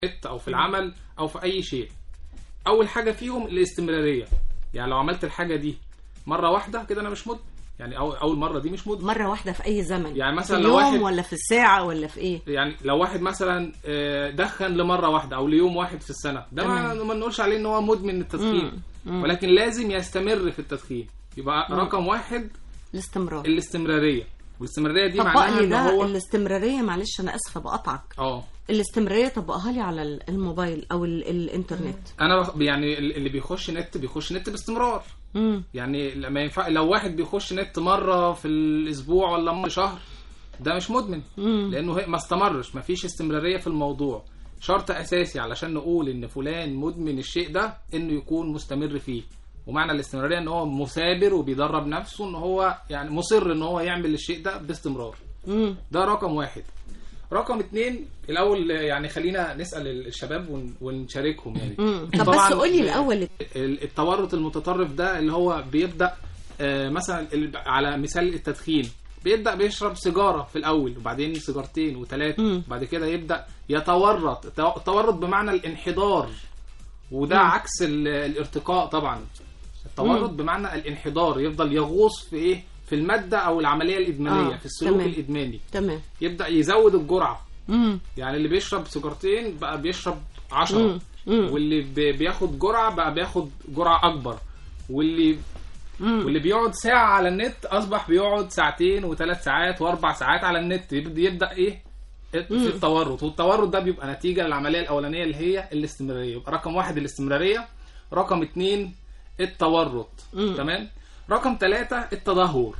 النت او في العمل او في اي شيء اول حاجه فيهم الاستمراريه يعني لو عملت الحاجه دي مره واحده كده انا مش مدمن يعني أول, اول مره دي مش مدمن مره واحده في اي زمن يعني مثلا في لو اليوم واحد- ولا في الساعه ولا في ايه يعني لو واحد مثلا آه، دخن لمره واحده او ليوم واحد في السنه ده ما, ما نقولش عليه ان هو مدمن التدخين ولكن لازم يستمر في التدخين يبقى رقم واحد الاستمرار الاستمراريه والاستمراريه دي طبق معناها لي ان ده هو الاستمراريه معلش انا اسفه بقطعك اه الاستمراريه طبقها لي على ال- الموبايل او ال- الانترنت انا بخ- يعني اللي بيخش نت بيخش نت باستمرار امم يعني لما ينفع لو واحد بيخش نت مره في الاسبوع ولا مره شهر ده مش مدمن لانه هي- ما استمرش ما فيش استمراريه في الموضوع شرط اساسي علشان نقول ان فلان مدمن الشيء ده انه يكون مستمر فيه ومعنى الاستمراريه ان هو مثابر وبيدرب نفسه ان هو يعني مصر ان هو يعمل الشيء ده باستمرار امم ده رقم واحد رقم اتنين الاول يعني خلينا نسال الشباب ون- ونشاركهم يعني طب طبعاً بس قولي الاول ال- التورط المتطرف ده اللي هو بيبدا آه، مثلا ال- على مثال التدخين بيبدا بيشرب سيجاره في الاول وبعدين سيجارتين وثلاثه مم. وبعد كده يبدا يتورط التو- التورط بمعنى الانحدار وده عكس ال- الارتقاء طبعا التورط بمعنى الانحدار يفضل يغوص في ايه في الماده او العمليه الادمانيه آه، في السلوك تمام. الادماني تمام يبدا يزود الجرعه امم يعني اللي بيشرب سيجارتين بقى بيشرب 10 مم. مم. واللي بي- بياخد جرعه بقى بياخد جرعه اكبر واللي مم. واللي بيقعد ساعه على النت اصبح بيقعد ساعتين وثلاث ساعات واربع ساعات على النت يبدا يبدا ايه في التورط والتورط ده بيبقى نتيجه للعمليه الاولانيه اللي هي الاستمراريه يبقى رقم واحد الاستمراريه رقم اتنين التورط مم. تمام رقم ثلاثة التدهور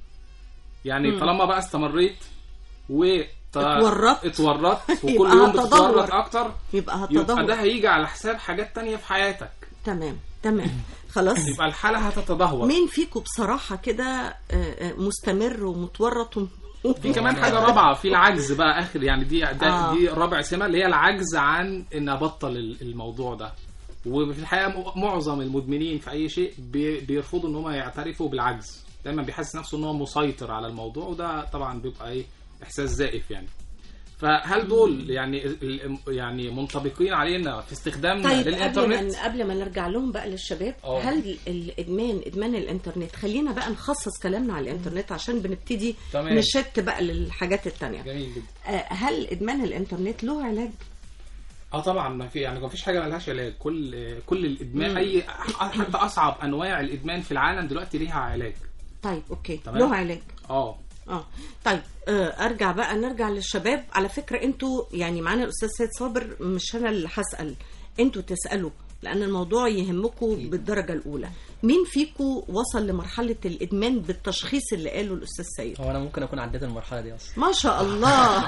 يعني طالما بقى استمريت و اتورطت. اتورطت وكل يبقى يوم هتدهور. بتتورط اكتر يبقى يبقى ده هتدهور هيجي على حساب حاجات تانية في حياتك تمام تمام خلاص يبقى الحالة هتتدهور مين فيكم بصراحه كده آه، آه، مستمر ومتورط وم- في كمان حاجة رابعة في العجز بقى آخر يعني دي ده آه. دي رابع سمة اللي هي العجز عن إن أبطل ال- الموضوع ده وفي الحقيقة م- معظم المدمنين في أي شيء بي- بيرفضوا إن هم يعترفوا بالعجز دايما بيحس نفسه إن هو مسيطر على الموضوع وده طبعا بيبقى إيه إحساس زائف يعني فهل دول يعني ال- يعني منطبقين علينا في استخدامنا طيب قبل للإنترنت؟ ما قبل ما نرجع لهم بقى للشباب آه. هل الادمان ادمان الانترنت خلينا بقى نخصص كلامنا على الانترنت عشان بنبتدي تمام. نشت بقى للحاجات التانية جميل جدا آه، هل ادمان الانترنت له علاج اه طبعا ما في يعني ما فيش حاجه ملهاش علاج كل كل الادمان اي حتى اصعب انواع الادمان في العالم دلوقتي ليها علاج طيب اوكي تمام. له علاج اه اه طيب آه ارجع بقى نرجع للشباب على فكره انتوا يعني معانا الاستاذ سيد صابر مش انا اللي هسال انتوا تسالوا لان الموضوع يهمكم بالدرجه الاولى مين فيكم وصل لمرحله الادمان بالتشخيص اللي قاله الاستاذ سيد هو انا ممكن اكون عديت المرحله دي اصلا ما شاء الله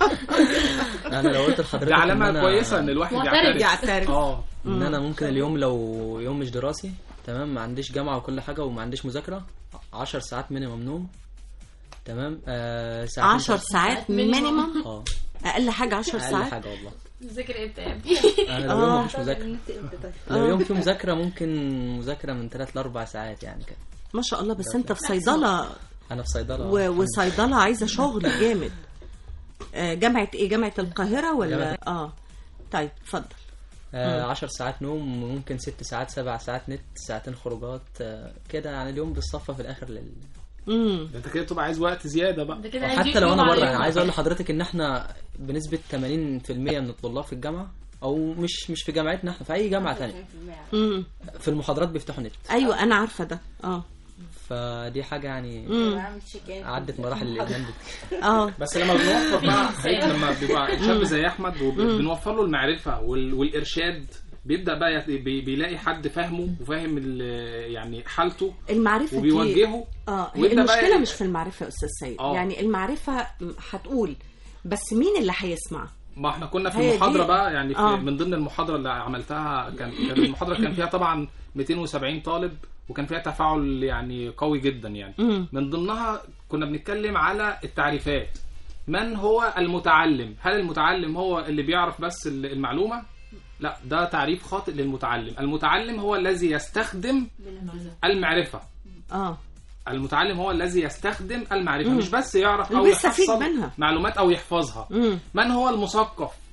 انا لو قلت لحضرتك دي إن علامه أنا- كويسه ان الواحد معترف. يعترف يعترف اه ان انا ممكن اليوم لو يوم مش دراسي تمام ما عنديش جامعه وكل حاجه وما عنديش مذاكره 10 ساعات مينيمم نوم تمام آه ساعتين 10 ساعات مينيمم اه اقل حاجه 10 اقل ساعات حاجه والله ذاكر امتى يا ابني انا لو يوم مفيش مذاكره لو يوم فيه مذاكره ممكن مذاكره من 3 ل 4 ساعات يعني كده ما شاء الله بس انت في صيدله انا في صيدله و- وصيدله عايزه شغل جامد آه، جامعه ايه جامعه القاهره ولا جامعة- اه طيب اتفضل آه 10 ساعات نوم ممكن 6 ساعات 7 ساعات نت ساعتين خروجات آه كده يعني اليوم بيتصفى في الاخر لل... امم ده انت كده تبقى عايز وقت زياده بقى ده كده حتى هيجيب لو انا يوم بره على يعني يوم. عايز اقول لحضرتك ان احنا بنسبه 80% من الطلاب في الجامعه او مش مش في جامعتنا احنا في اي جامعه تانية امم في المحاضرات بيفتحوا نت ايوه انا عارفه ده اه فدي حاجه يعني عدت مراحل الادمان دي اه بس لما بنوفر بقى حقيقة لما بيبقى شاب زي احمد وبنوفر له المعرفه وال- والارشاد بيبدا بقى يت- بي- بيلاقي حد فاهمه وفاهم ال- يعني حالته المعرفه دي وبيوجهه اه هي ويبدأ بقى المشكله ي- مش في المعرفه يا استاذ سيد آه. يعني المعرفه م- هتقول بس مين اللي هيسمع ما احنا كنا في هي دي- المحاضرة بقى يعني في آه. من ضمن المحاضرة اللي عملتها كان كان المحاضرة كان فيها طبعا 270 طالب وكان فيها تفاعل يعني قوي جدا يعني مم. من ضمنها كنا بنتكلم على التعريفات من هو المتعلم هل المتعلم هو اللي بيعرف بس ال- المعلومة لا ده تعريف خاطئ للمتعلم المتعلم هو الذي يستخدم المعرفة اه المتعلم هو الذي يستخدم المعرفة مش بس يعرف اللي او بيستفيد يحصل منها. معلومات او يحفظها مم. من هو المثقف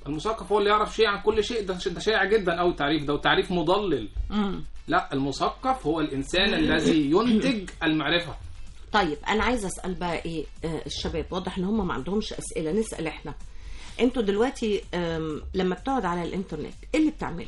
المثقف هو اللي يعرف شيء عن كل شيء ده ده شائع جدا قوي التعريف ده وتعريف مضلل مم. لا المثقف هو الانسان الذي ينتج المعرفه طيب انا عايزه اسال بقى ايه آه الشباب واضح ان هم ما عندهمش اسئله نسال احنا انتوا دلوقتي آم، لما بتقعد على الانترنت ايه اللي بتعمله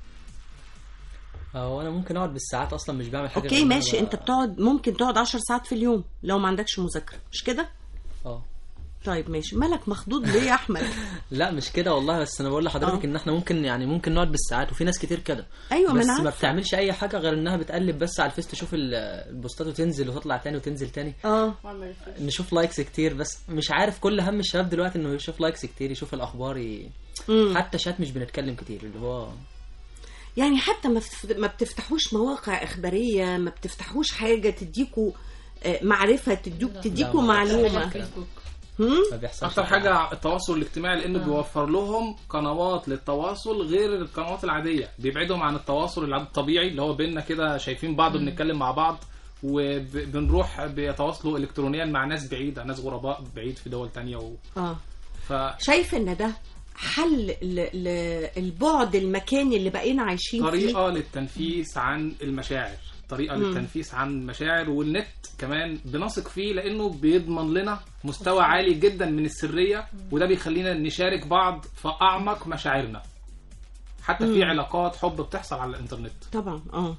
هو انا ممكن اقعد بالساعات اصلا مش بعمل حاجه اوكي غير إن أنا ماشي ب- انت بتقعد ممكن تقعد 10 ساعات في اليوم لو ما عندكش مذاكره مش كده اه طيب ماشي مالك مخضوض ليه يا احمد لا مش كده والله بس انا بقول لحضرتك آه. ان احنا ممكن يعني ممكن نقعد بالساعات وفي ناس كتير كده ايوه ما بس انا ما عارفه بتعملش اي حاجه غير انها بتقلب بس على الفيس تشوف ال- البوستات وتنزل وتطلع تاني وتنزل تاني اه نشوف لايكس كتير بس مش عارف كل هم الشباب دلوقتي انه يشوف لايكس كتير يشوف الاخبار ي... مم. حتى شات مش بنتكلم كتير اللي هو يعني حتى ما بتف- ما بتفتحوش مواقع اخباريه ما بتفتحوش حاجه تديكوا آه، معرفه تديك تديكوا ما بحثش معلومه عن الكلام. هم؟ ما بيحصلش اكتر حاجه التواصل الاجتماعي لانه بيوفر لهم قنوات للتواصل غير القنوات العاديه بيبعدهم عن التواصل العادي الطبيعي اللي هو بيننا كده شايفين بعض وبنتكلم مع بعض وبنروح بيتواصلوا الكترونيا مع ناس بعيده ناس غرباء بعيد في دول تانية و... اه ف شايف ان ده حل للبعد المكاني اللي بقينا عايشين فيه طريقه للتنفيس عن المشاعر طريقه للتنفيس عن المشاعر والنت كمان بنثق فيه لانه بيضمن لنا مستوى عالي جدا من السريه وده بيخلينا نشارك بعض في اعمق مشاعرنا حتى في علاقات حب بتحصل على الانترنت طبعا اه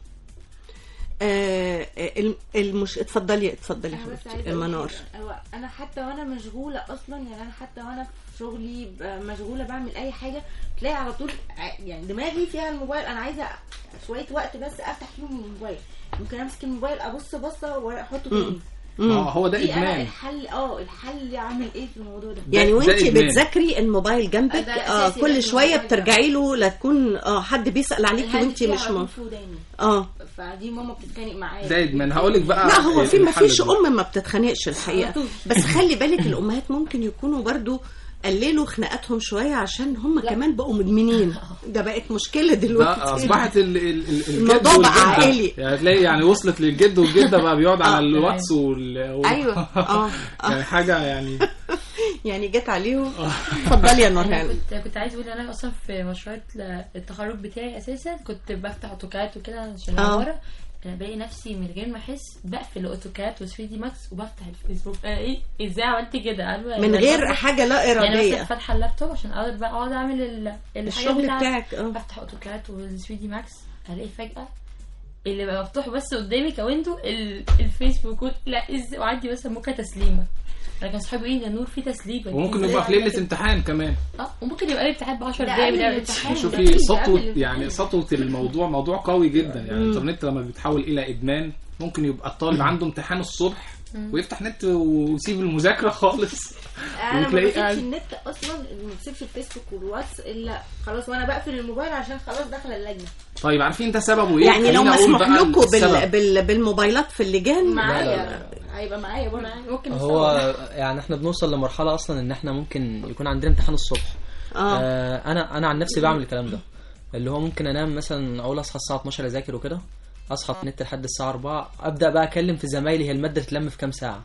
آه، الم- المش اتفضلي اتفضلي انا بس حبيبتي عايزه أقول المنار حاجة. هو انا حتى وانا مشغوله اصلا يعني انا حتى وانا في شغلي ب- مشغوله بعمل اي حاجه تلاقي على طول ع- يعني دماغي فيها الموبايل انا عايزه شويه وقت بس افتح فيهم الموبايل ممكن امسك الموبايل ابص بصه واحطه تاني اه هو ده دي انا ادمان الحل اه الحل اعمل ايه في الموضوع ده يعني ده وانتي إدمان. بتذاكري الموبايل جنبك ده اه أساسي كل لازم شويه الموبايل بترجعي له لا تكون اه حد بيسال عليكي الهاتف وانتي فيه مش على طول م... في وداني اه فدي ماما بتتخانق معايا ده ادمان هقول لك بقى لا هو في ما الحل فيش دلوقتي. ام ما بتتخانقش الحقيقه على طول. بس خلي بالك الامهات ممكن يكونوا برضو قللوا خناقاتهم شويه عشان هم كمان بقوا مدمنين ده بقت مشكله دلوقتي لا اصبحت ال- ال- ال- الجد الموضوع بقى والجدة. عائلي. يعني تلاقي يعني وصلت للجد والجده بقى بيقعد على آه. الواتس وال... وال- ايوه اه يعني اه حاجه يعني يعني جت عليهم اتفضلي يا انا نورهان كنت كنت عايز اقول ان انا اصلا في مشروع التخرج بتاعي اساسا كنت بفتح اوتوكاد وكده عشان آه. ورا انا بلاقي نفسي من غير ما احس بقفل الاوتوكاد و3 دي ماكس وبفتح الفيسبوك آه ايه ازاي عملت كده عارفه من يعني غير بفتح- حاجه لا يعني مثلا اراديه فاتحه اللابتوب عشان اقدر بقى اقعد اعمل ال- الحاجات الشغل بتاعك اه بفتح اوتوكاد وال3 دي ماكس الاقي فجاه اللي بقى مفتوح بس قدامي كويندو ال- الفيسبوك و- لا ازاي وعندي مثلا موكا تسليمه انا كان صحابي ايه ده نور في تسليمه وممكن إزاي يبقى في عملت ليله كده؟ امتحان كمان اه وممكن يبقى لي امتحان ب 10 ده دقايق قبل بنعمل الامتحان. ده شوفي قبل سطوة الامتحان. يعني سطوة الموضوع موضوع قوي جدا يعني الانترنت لما بيتحول الى ادمان ممكن يبقى الطالب عنده امتحان الصبح ويفتح نت ويسيب المذاكره خالص انا ما وتلاقيه بسيبش قاعد- النت اصلا ما بسيبش الفيسبوك والواتس الا خلاص وانا بقفل الموبايل عشان خلاص داخله اللجنه طيب عارفين ده سببه ايه؟ يعني لو خليني أقول مسموح بقى لكم بال... السبب. بال... بالموبايلات في اللجان معايا هيبقى معايا برضه ممكن هو يعني احنا بنوصل لمرحله اصلا ان احنا ممكن يكون عندنا امتحان الصبح اه آه انا انا عن نفسي بعمل الكلام ده اللي هو ممكن انام مثلا اقول اصحى الساعه 12 اذاكر وكده اصحى في النت لحد الساعه 4 ابدا بقى اكلم في زمايلي هي الماده تتلم في كام ساعه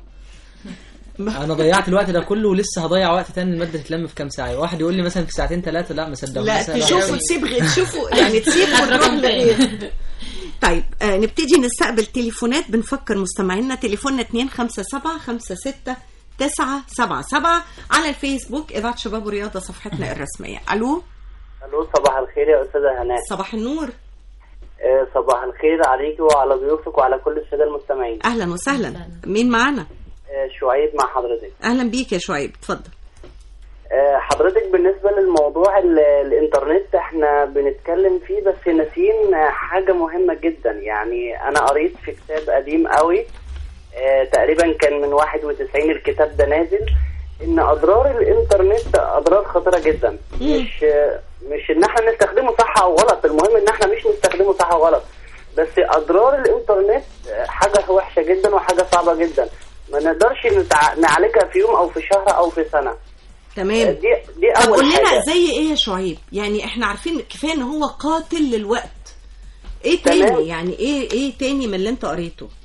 انا ضيعت الوقت ده كله ولسه هضيع وقت تاني الماده تتلم في كام ساعه واحد يقول لي مثلا في ساعتين ثلاثه لا ما صدقوش لا مثلاً تشوفوا يعني- تسيب غير تشوفوا يعني تسيب وتروح لغير طيب آه نبتدي نستقبل تليفونات بنفكر مستمعينا تليفوننا 257 56 977 على الفيسبوك إذاعة شباب ورياضة صفحتنا الرسمية ألو الو صباح الخير يا استاذه هناء صباح النور آه، صباح الخير عليك وعلى ضيوفك وعلى كل الساده المستمعين أهلا وسهلا مين معانا آه، شعيب مع حضرتك أهلا بيك يا شعيب اتفضل آه، حضرتك بالنسبه للموضوع ال- الانترنت احنا بنتكلم فيه بس ناسيين آه، حاجه مهمه جدا يعني انا قريت في كتاب قديم قوي آه، تقريبا كان من 91 الكتاب ده نازل ان اضرار الانترنت اضرار خطيره جدا مش آه، مش ان احنا نستخدمه صح او غلط المهم ان احنا مش نستخدمه صح او غلط بس اضرار الانترنت آه، حاجه وحشه جدا وحاجه صعبه جدا ما نقدرش نتع... نعالجها في يوم او في شهر او في سنه تمام دي دي طب اول قول لنا حاجه زي ايه يا شعيب يعني احنا عارفين كفايه ان هو قاتل للوقت ايه تمام. تاني يعني ايه ايه تاني من اللي انت قريته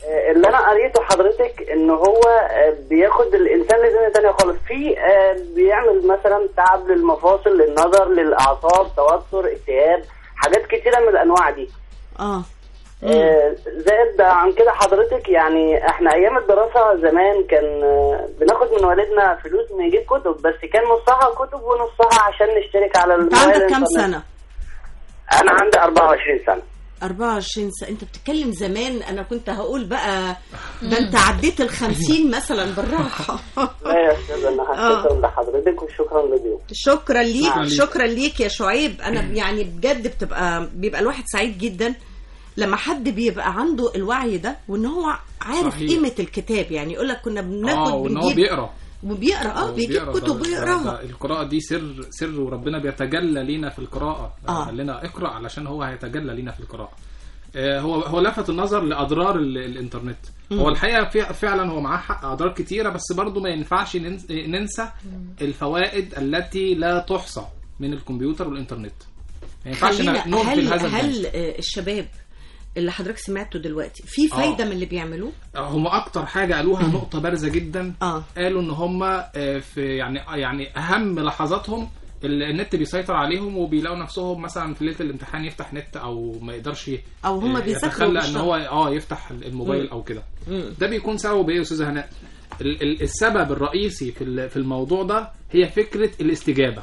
آه، اللي انا قريته حضرتك ان هو آه، بياخد الانسان لدنيا تانية خالص في آه، بيعمل مثلا تعب للمفاصل للنظر للاعصاب توتر اكتئاب حاجات كتيره من الانواع دي اه آه، زائد عن كده حضرتك يعني احنا ايام الدراسه زمان كان آه، بناخد من والدنا فلوس نجيب كتب بس كان نصها كتب ونصها عشان نشترك على انت الموبايل عندك كام الإنترنت. سنه انا عندي 24 سنه 24 سنة انت بتتكلم زمان انا كنت هقول بقى ده انت عديت ال 50 مثلا بالراحة لا يا استاذ انا آه. شكرا لحضرتك وشكرا لضيوفك شكرا ليك شكراً ليك. شكرا ليك يا شعيب انا يعني بجد بتبقى بيبقى الواحد سعيد جدا لما حد بيبقى عنده الوعي ده وان هو عارف صحيح. قيمة الكتاب يعني يقول لك كنا بناخد اه وان هو بنجيب بيقرا وبيقرا اه هو بيجيب بيقرا ده- كتب ده- ويقراها ده القراءة دي سر سر وربنا بيتجلى لينا في القراءة آه. قال لنا اقرأ علشان هو هيتجلى لينا في القراءة آه، هو هو لفت النظر لاضرار ال- الانترنت هو الحقيقه في- فعلا هو معاه حق اضرار كتيره بس برضه ما ينفعش ننس- ننسى الفوائد التي لا تحصى من الكمبيوتر والانترنت ما ينفعش خلينا نغفل هل هذا الجانب هل آه، الشباب اللي حضرتك سمعته دلوقتي في فايدة من اللي بيعملوه هم اكتر حاجه قالوها نقطه بارزه جدا اه قالوا ان هم آه، في يعني يعني اهم لحظاتهم ال- النت بيسيطر عليهم وبيلاقوا نفسهم مثلا في ليله الامتحان يفتح نت او ما يقدرش ي- أو هم آه، بيذاكروا يتخلى ان وبيشتغلوا. هو اه يفتح الموبايل مم. او كده مم. ده بيكون سببه بايه يا استاذه هناء ال- ال- السبب الرئيسي في ال- في الموضوع ده هي فكره الاستجابه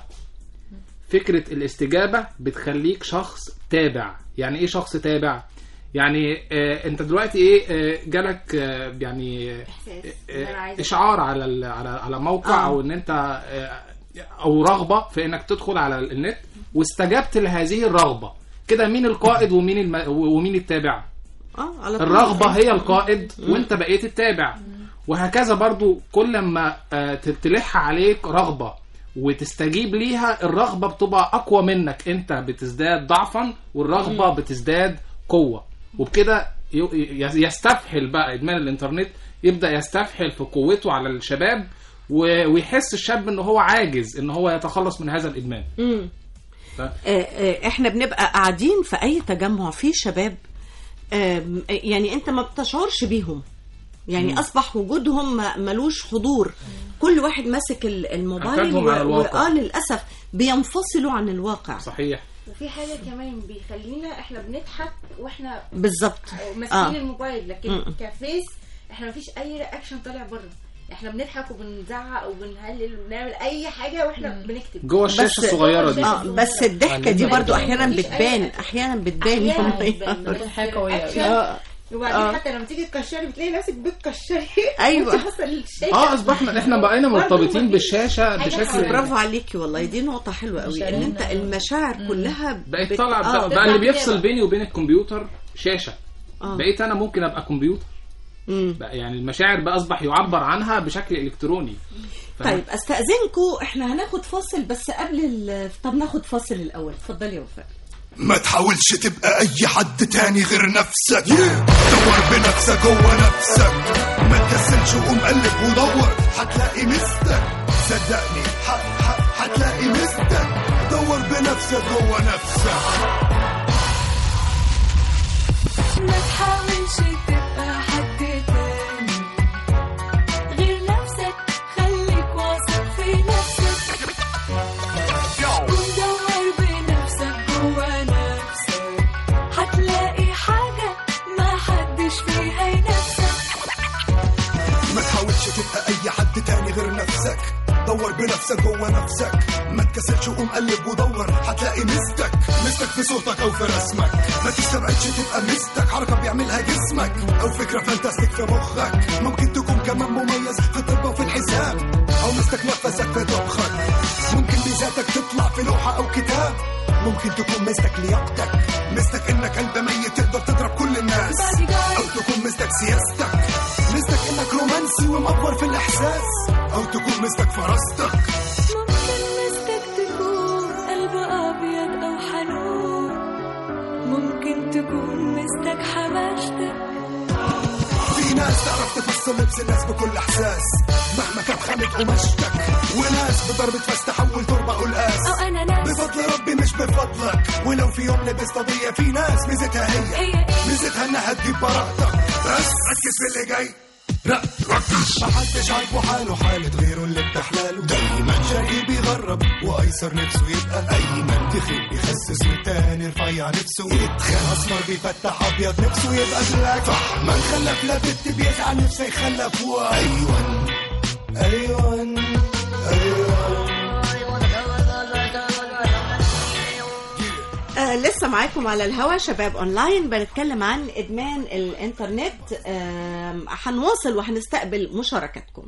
فكره الاستجابه بتخليك شخص تابع يعني ايه شخص تابع يعني آه انت دلوقتي ايه آه جالك آه يعني إحساس آه، إن أنا عايزة اشعار على ال- على على موقع آه. او ان انت آه، او رغبه في انك تدخل على النت واستجبت لهذه الرغبه كده مين القائد ومين الم... ومين التابع اه على طول. الرغبة هي القائد وانت بقيت التابع وهكذا برضو كل ما آه، ت- تلح عليك رغبة وتستجيب ليها الرغبة بتبقى أقوى منك انت بتزداد ضعفا والرغبة بتزداد قوة وبكده ي- ي- يستفحل بقى إدمان الإنترنت يبدأ يستفحل في قوته على الشباب و- ويحس الشاب ان هو عاجز ان هو يتخلص من هذا الإدمان مم. ف- آه، آه، احنا بنبقى قاعدين في اي تجمع فيه شباب آم، آه، يعني انت ما بتشعرش بيهم يعني اصبح وجودهم ما- ملوش حضور كل واحد ماسك ال- الموبايل أخدهم على الواقع. واه للاسف بينفصلوا عن الواقع صحيح وفي حاجه كمان بيخلينا احنا بنضحك واحنا بالظبط ماسكين آه. الموبايل لكن م-م. كفيس احنا مفيش اي رياكشن طالع بره احنا بنضحك وبنزعق وبنهلل وبنعمل اي حاجه واحنا بنكتب جوه الشاشة بس- الصغيرة دي اه بس الضحكه دي يعني برضو احيانا مفيش أي بتبان حاجة. احيانا بتبان أحياناً يعني. بتبان، بس حاجة قوية أوي. الأكشن- آه. وبعدين آه. حتى لما تيجي تكشري بتلاقي نفسك بتكشري أيوة. وأنت باصة للشاشة. اه اصبحنا احنا بقينا برضو مرتبطين مفيش بالشاشة حاجة بشكل حوالينا. برافو عليكي والله دي نقطه حلوه قوي ان انت المشاعر كلها بقيت بت- طالع آه. بقى, بقى اللي بتطلع بيفصل كده. بيني وبين الكمبيوتر شاشه آه. بقيت انا ممكن ابقى كمبيوتر مم. بقى يعني المشاعر بقى اصبح يعبر عنها بشكل الكتروني ف- طيب استاذنكم احنا هناخد فاصل بس قبل ال... طب ناخد فاصل الاول اتفضلي يا وفاء ما تحاولش تبقى اي حد تاني غير نفسك دور بنفسك جوه نفسك ما تكسلش وقوم قلب ودور هتلاقي مستك صدقني ح- ح- هتلاقي مستك دور بنفسك جوه نفسك ما تحاولش تبقى حد تاني غير نفسك خليك واثق في نفسك ودور بنفسك جوا نفسك هتلاقي حاجة ما حدش فيها ينافسك ما تحاولش تبقى اي حد تاني غير نفسك دور بنفسك جوه نفسك ما تكسلش وقوم قلب ودور هتلاقي مستك مستك في صوتك او في رسمك ما تستبعدش تبقى مستك حركه بيعملها جسمك او فكره فانتاستيك في مخك ممكن تكون كمان مميز في الطب وفي الحساب او مستك نفسك في طبخك ممكن ميزاتك تطلع في لوحه او كتاب ممكن تكون مستك لياقتك مستك انك قلب ميت تقدر تضرب كل الناس او تكون مستك سياستك مستك انك رومانسي ومأفور في الاحساس او تكون مستك فراستك ممكن مستك تكون قلب أبيض أو حنون ممكن تكون مستك حماشتك في ناس تعرف تفصل لبس الناس بكل احساس مهما كان خامة قماشتك وناس بضربة فاس تحول تربة قلقاس أو أنا ناس بفضل ربي مش بفضلك ولو في يوم لبست قضية في ناس ميزتها هي هي إيه ميزتها انها تجيب براءتك بس ركز في اللي جاي لا ركز محدش عاجبه حاله حالة غيره اللي بتحلاله دايما شقي بيغرب وايسر نفسه يبقى ايمن تخيل بيخسس والتاني رفيع نفسه يتخان اسمر بيفتح ابيض نفسه يبقى بلاك فحما خلف لا بنت بيزعل نفسه يخلف وايوان ايوان ايوان آه لسه معاكم على الهوا شباب اونلاين بنتكلم عن ادمان الانترنت آم، هنواصل وهنستقبل مشاركاتكم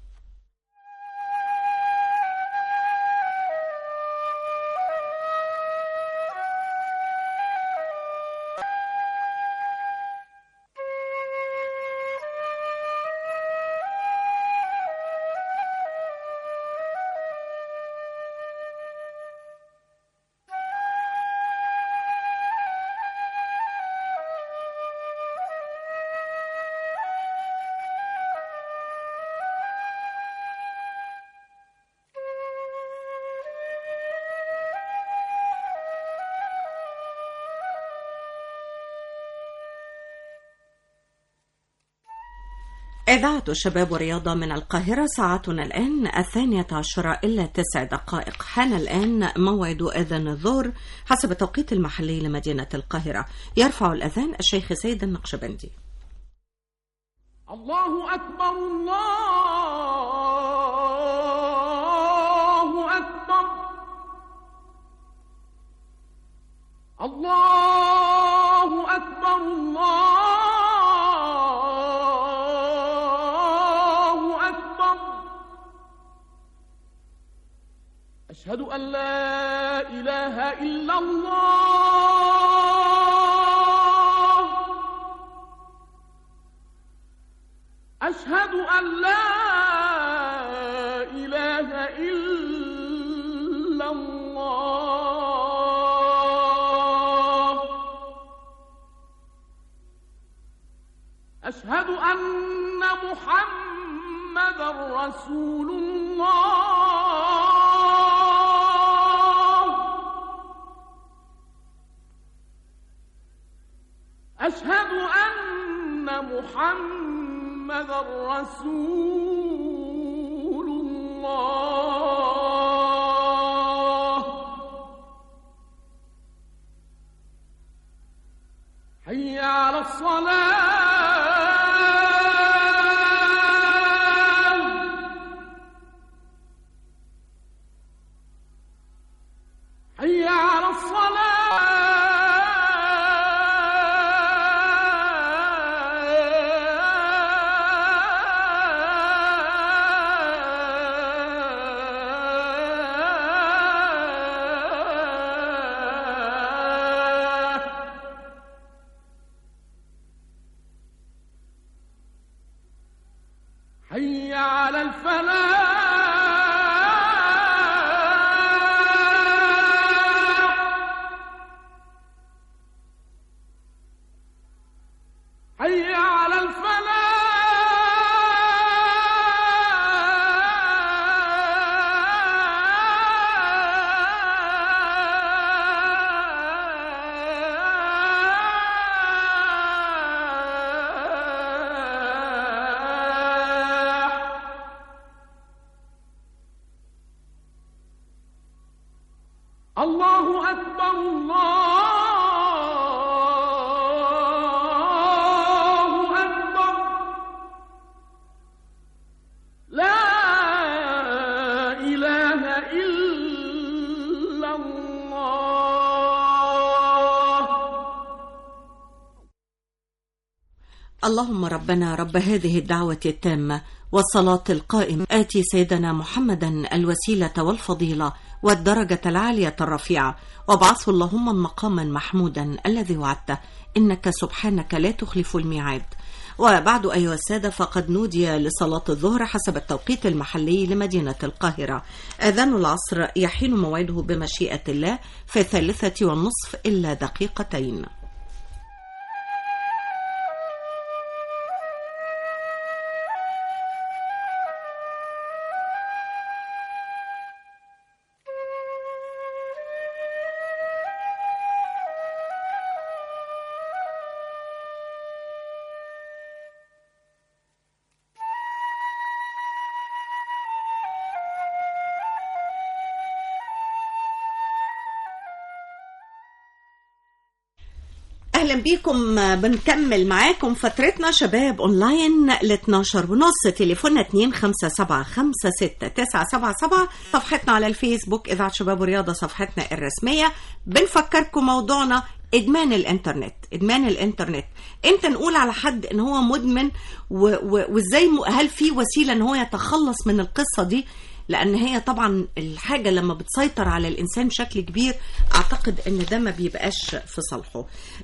إذاعة الشباب والرياضة من القاهرة ساعتنا الآن الثانية عشرة إلا تسع دقائق حان الآن موعد أذان الظهر حسب التوقيت المحلي لمدينة القاهرة يرفع الأذان الشيخ سيد النقشبندي الله أكبر الله أكبر الله أكبر الله أكبر أشهد أن لا إله إلا الله أشهد أن لا إله إلا الله أشهد أن محمد رسول الله أشهد أن محمد رسول الله حي على الصلاة حي على الصلاة حي على الفلاح حي على الفلاح الله أكبر الله أكبر لا إله إلا الله اللهم ربنا رب هذه الدعوة التامة والصلاة القائمة آتي سيدنا محمدا الوسيلة والفضيلة والدرجة العالية الرفيعة وابعثه اللهم مقاما محمودا الذي وعدته إنك سبحانك لا تخلف الميعاد وبعد أيها السادة فقد نودي لصلاة الظهر حسب التوقيت المحلي لمدينة القاهرة أذان العصر يحين موعده بمشيئة الله في الثالثة والنصف إلا دقيقتين اهلا بيكم آه، بنكمل معاكم فترتنا شباب اونلاين ل 12 ونص تليفوننا 2 5 7 5 6 9 7 7 صفحتنا على الفيسبوك اذاعه شباب ورياضه صفحتنا الرسميه بنفكركم موضوعنا ادمان الانترنت ادمان الانترنت امتى نقول على حد ان هو مدمن و- و- وازاي م- هل في وسيله ان هو يتخلص من القصه دي لان هي طبعا الحاجه لما بتسيطر على الانسان بشكل كبير اعتقد ان ده ما بيبقاش في صالحه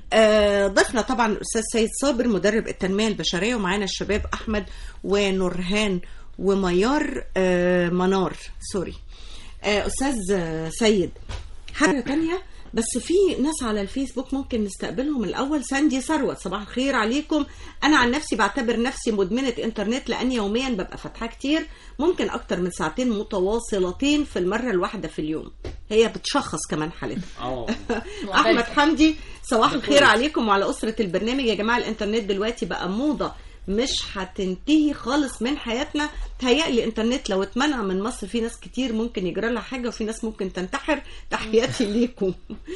آه، ضيفنا طبعا الاستاذ سيد صابر مدرب التنميه البشريه ومعانا الشباب احمد ونورهان وميار آه، منار سوري آه، استاذ آه، سيد حاجه تانية بس في ناس على الفيسبوك ممكن نستقبلهم الاول ساندي ثروت صباح الخير عليكم انا عن نفسي بعتبر نفسي مدمنه انترنت لاني يوميا ببقى فاتحاه كتير ممكن اكتر من ساعتين متواصلتين في المره الواحده في اليوم هي بتشخص كمان حالتها اه احمد حمدي صباح الخير عليكم وعلى اسره البرنامج يا جماعه الانترنت دلوقتي بقى موضه مش هتنتهي خالص من حياتنا تهيألي الانترنت لو اتمنع من مصر في ناس كتير ممكن يجرى لها حاجه وفي ناس ممكن تنتحر تحياتي ليكم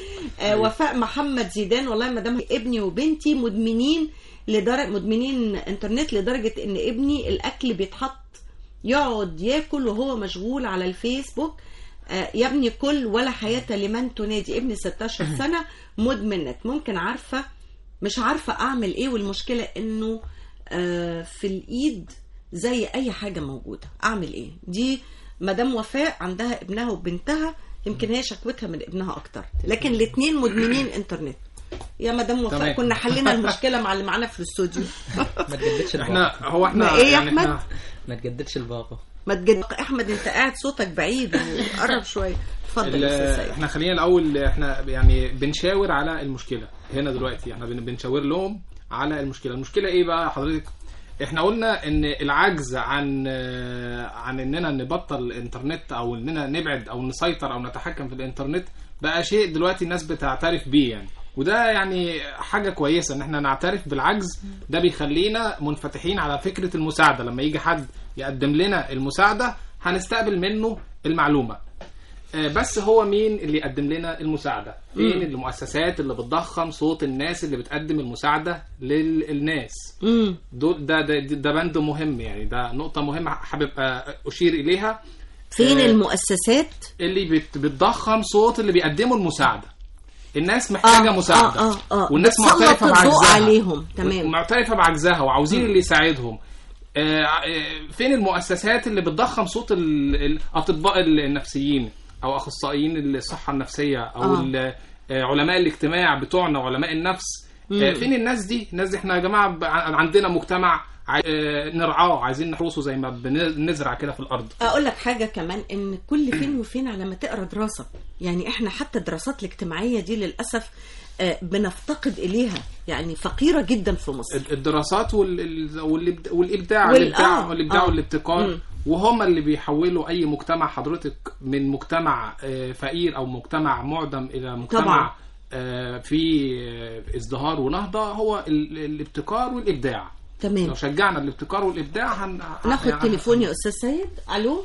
آه وفاء محمد زيدان والله ما دام ابني وبنتي مدمنين لدرجه مدمنين انترنت لدرجه ان ابني الاكل بيتحط يقعد ياكل وهو مشغول على الفيسبوك آه، يا ابني كل ولا حياة لمن تنادي ابني 16 سنة مدمن نت ممكن عارفة مش عارفة أعمل إيه والمشكلة إنه آه، في الإيد زي أي حاجة موجودة أعمل إيه دي مدام وفاء عندها ابنها وبنتها يمكن هي شكوتها من ابنها أكتر لكن الاتنين مدمنين إنترنت يا مدام وفاء تمام. كنا حلينا المشكلة مع اللي معانا في الاستوديو ما تجددش احنا الباقة هو احنا ما إيه يا يعني أحمد؟ احنا ما تجددش الباقة ما تجد أحمد أنت قاعد صوتك بعيد وقرب شوية اتفضل يا أستاذ ال- سيد احنا خلينا الاول احنا يعني بنشاور على المشكله هنا دلوقتي احنا بن- بنشاور لهم على المشكله المشكله ايه بقى حضرتك احنا قلنا ان العجز عن عن اننا نبطل الانترنت او اننا نبعد او نسيطر او نتحكم في الانترنت بقى شيء دلوقتي الناس بتعترف بيه يعني وده يعني حاجة كويسة ان احنا نعترف بالعجز ده بيخلينا منفتحين على فكرة المساعدة لما يجي حد يقدم لنا المساعدة هنستقبل منه المعلومة آه، بس هو مين اللي يقدم لنا المساعدة فين المؤسسات اللي بتضخم صوت الناس اللي بتقدم المساعدة للناس امم دول ده ده ده بند مهم يعني ده نقطة مهمة حابب آه، أشير إليها فين آه، المؤسسات اللي بت- بتضخم صوت اللي بيقدموا المساعدة الناس محتاجة آه، مساعدة آه، آه، آه. والناس بتسلط معترفة الضوء بعجزها عليهم، تمام. معترفة بعجزها وعاوزين اللي يساعدهم آه، آه، فين المؤسسات اللي بتضخم صوت ال- الأطباء النفسيين أو أخصائيين الصحة النفسية أو آه. ال- آه، علماء الاجتماع بتوعنا علماء النفس آه، فين الناس دي الناس دي احنا يا جماعة ب- عندنا مجتمع عاي- آه، نرعاه عايزين نحرسه زي ما بنزرع كده في الأرض اقول لك حاجه كمان ان كل فين وفين على ما تقرا دراسه يعني احنا حتى الدراسات الاجتماعيه دي للاسف آه، بنفتقد اليها يعني فقيره جدا في مصر الدراسات وال- ال- والإبد- والابداع وال- والابداع آه، والابداع آه. والابتكار مم. وهم اللي بيحولوا اي مجتمع حضرتك من مجتمع آه، فقير او مجتمع معدم الى مجتمع طبعا. آه، في آه، ازدهار ونهضه هو ال- الابتكار والابداع تمام لو شجعنا الابتكار والابداع هن... ناخد يعني- تليفون يا استاذ سيد الو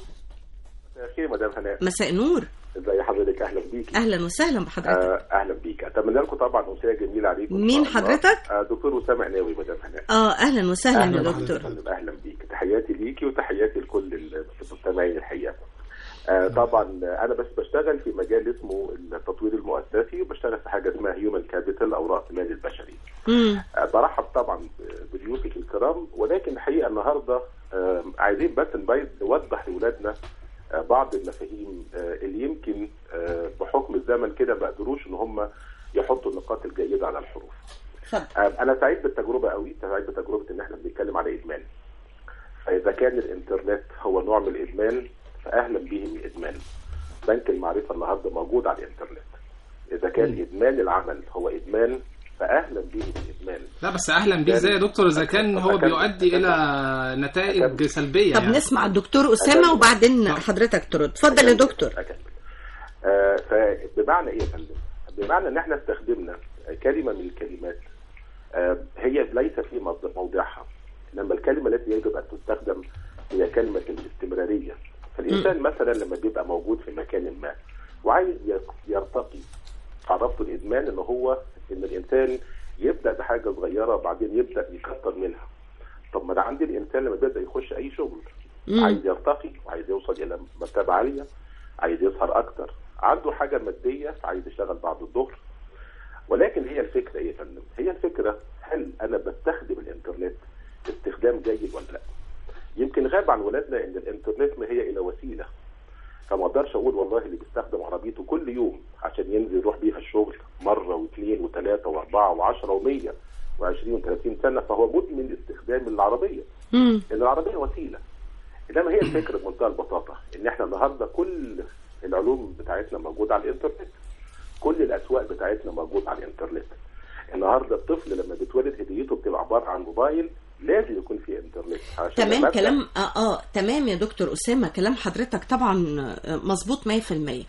خير مدام هناء مساء نور ازي حضرتك اهلا بيكي اهلا وسهلا بحضرتك آه اهلا بيك اتمنى لكم طبعا امسيه جميله عليكم إن مين شاء الله. حضرتك؟ آه دكتور اسامه عناوي مدام هناء اه اهلا وسهلا أهلا يا بحضرتك. دكتور فندم، اهلا بيك تحياتي ليكي وتحياتي لكل المستمعين الحقيقه آه طبعا آه، انا بس بشتغل في مجال اسمه التطوير المؤسسي وبشتغل في حاجه اسمها هيومن كابيتال او راس المال البشري امم آه، برحب طبعا ب- بضيوفك الكرام ولكن الحقيقه النهارده آه، عايزين بس نبين نوضح لاولادنا آه، بعض المفاهيم آه، اللي يمكن آه، بحكم الزمن كده ما قدروش ان هم يحطوا النقاط الجيده على الحروف. اتفضل آه، انا سعيد بالتجربه قوي سعيد بتجربه ان احنا بنتكلم على ادمان. فاذا كان الانترنت هو نوع من الادمان فاهلا به من الادمان. بنك المعرفه النهارده موجود على الانترنت. اذا كان ادمان العمل هو ادمان فاهلا به من الادمان. لا بس اهلا بيه ازاي يا دكتور اذا كان هو أكمل. بيؤدي الى نتائج سلبيه طب يعني. نسمع الدكتور اسامه وبعدين حضرتك ترد اتفضل يا دكتور أكمل. آه فبمعنى ايه يا فندم؟ بمعنى ان احنا استخدمنا كلمه من الكلمات آه هي ليس في موض- موضعها لما الكلمه التي يجب ان تستخدم هي كلمه الاستمراريه فالانسان مثلا لما بيبقى موجود في مكان ما وعايز ير- يرتقي عرفت الادمان ان هو ان الانسان يبدا بحاجه صغيره وبعدين يبدا يكتر منها طب ما ده عندي الانسان لما بيبدا يخش اي شغل مم. عايز يرتقي وعايز يوصل الى مرتبه عاليه عايز يسهر اكتر عنده حاجه ماديه عايز يشتغل بعد الظهر ولكن هي الفكره ايه يا فندم؟ هي الفكره هل انا بستخدم الانترنت استخدام جيد ولا لا؟ يمكن غاب عن ولادنا ان الانترنت ما هي الا وسيله فما اقدرش اقول والله اللي بيستخدم عربيته كل يوم عشان ينزل يروح بيها الشغل مره واثنين وثلاثه واربعه وعشره ومية وعشرين وثلاثين سنه فهو مدمن استخدام العربيه مم. ان العربيه وسيله انما هي الفكره بمنتهى البساطه ان احنا النهارده كل العلوم بتاعتنا موجوده على الانترنت كل الاسواق بتاعتنا موجوده على الانترنت النهارده الطفل لما بيتولد هديته بتبقى عباره عن موبايل لازم يكون فيه انترنت عشان تمام لما أبدأ- كلام آه, اه تمام يا دكتور اسامه كلام حضرتك طبعا آه، مظبوط 100%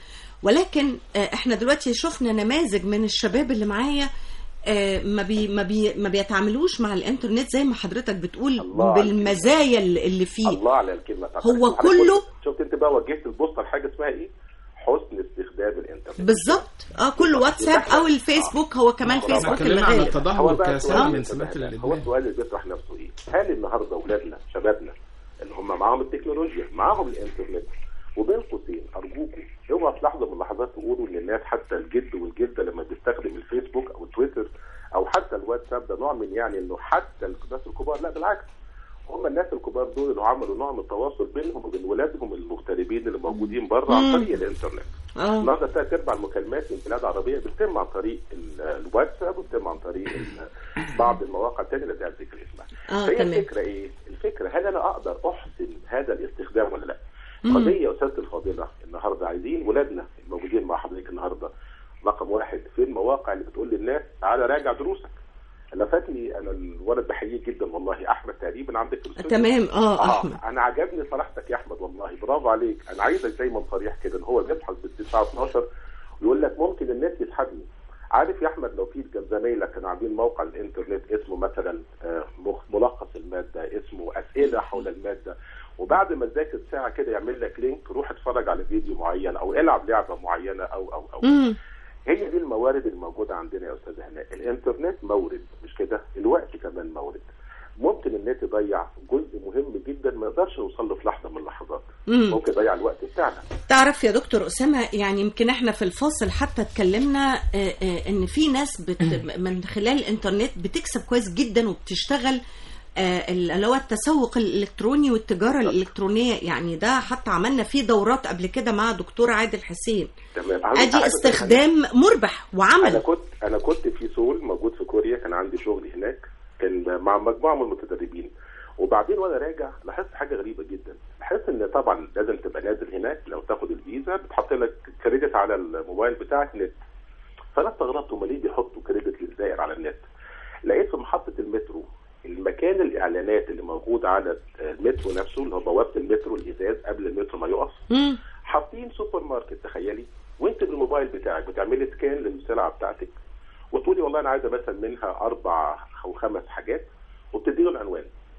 ولكن آه احنا دلوقتي شفنا نماذج من الشباب اللي معايا آه ما بي ما بي ما بيتعاملوش مع الانترنت زي ما حضرتك بتقول الله عليك. بالمزايا اللي اللي فيه الله على الكلمه بتاعتك. هو حضرتك كله- قلت- شفت انت بقى وجهت البوستر حاجه اسمها ايه؟ حسن استخدام الانترنت بالظبط اه كل واتساب او الفيسبوك هو كمان آه. فيسبوك اتكلمنا عن الغالب التدهور هو بقى كسبب السؤال من اللي سمات بيطرح- هو الادمان السؤال اللي بيطرح نفسه ايه؟ هل النهارده اولادنا شبابنا اللي هم معاهم التكنولوجيا معاهم الانترنت وبين قوسين ارجوكم اوعوا في لحظه من اللحظات تقولوا ان الناس حتى الجد والجده لما بيستخدم الفيسبوك او تويتر او حتى الواتساب ده نوع من يعني انه حتى الناس الكبار لا بالعكس هم الناس الكبار دول اللي عملوا نوع من التواصل بينهم وبين ولادهم المغتربين اللي موجودين بره عن مم. طريق الانترنت. اه النهارده ثلاث ارباع المكالمات من بلاد عربيه بتتم عن طريق ال- الواتساب وبتتم عن طريق ال- بعض المواقع الثانيه اللي لا ذكر اسمها. اه فهي تمام الفكره ايه؟ الفكره هل انا اقدر احسن هذا الاستخدام ولا لا؟ مم. قضيه يا استاذتي الفاضله النهارده عايزين ولادنا الموجودين مع حضرتك النهارده رقم واحد في المواقع اللي بتقول للناس تعالى راجع دروسك. انا فاتني انا الولد بحييه جدا والله احمد تقريبا عندك في الاستوديو. تمام اه اه احمد انا عجبني صراحتك يا احمد والله برافو عليك انا عايزك دايما صريح كده ان هو بيبحث بالتسعة 12 ويقول لك ممكن النت يسحبني عارف يا احمد لو في زمايلك كانوا عاملين موقع الانترنت اسمه مثلا آه، مخ- ملخص الماده اسمه اسئله حول الماده وبعد ما تذاكر ساعه كده يعمل لك لينك روح اتفرج على فيديو معين او العب لعبه معينه او او او مم. هي دي الموارد الموجوده عندنا يا استاذ هناء الانترنت مورد مش كده الوقت كمان مورد ممكن النت يضيع جزء مهم جدا ما نقدرش نوصل له في لحظه من اللحظات مم. ممكن يضيع الوقت بتاعنا تعرف يا دكتور أسامة يعني يمكن احنا في الفاصل حتى اتكلمنا آه، آه، ان في ناس بت من خلال الانترنت بتكسب كويس جدا وبتشتغل آه، اللي هو التسوق الالكتروني والتجاره الالكترونيه يعني ده حتى عملنا فيه دورات قبل كده مع دكتور عادل حسين تمام عاوز ادي حاجة استخدام مربح انا وعمل كنت انا كنت في سول موجود في كوريا كان عندي شغل هناك كان مع مجموعه من المتدربين وبعدين وانا راجع لاحظت حاجه غريبه جدا لاحظت ان طبعا لازم تبقى نازل هناك لو تاخد الفيزا بتحط لك كريدت على الموبايل بتاعك نت فانا استغربت هم ليه بيحطوا كريدت للزائر على النت لقيت في محطه المترو المكان الاعلانات اللي موجود على المترو نفسه اللي هو بوابه المترو الازاز قبل المترو ما يقف مم. حاطين سوبر ماركت تخيلي وانت بالموبايل بتاعك بتعملي سكان للسلعه بتاعتك وتقولي والله انا عايزه مثلا منها اربع او خمس حاجات وبتدي له العنوان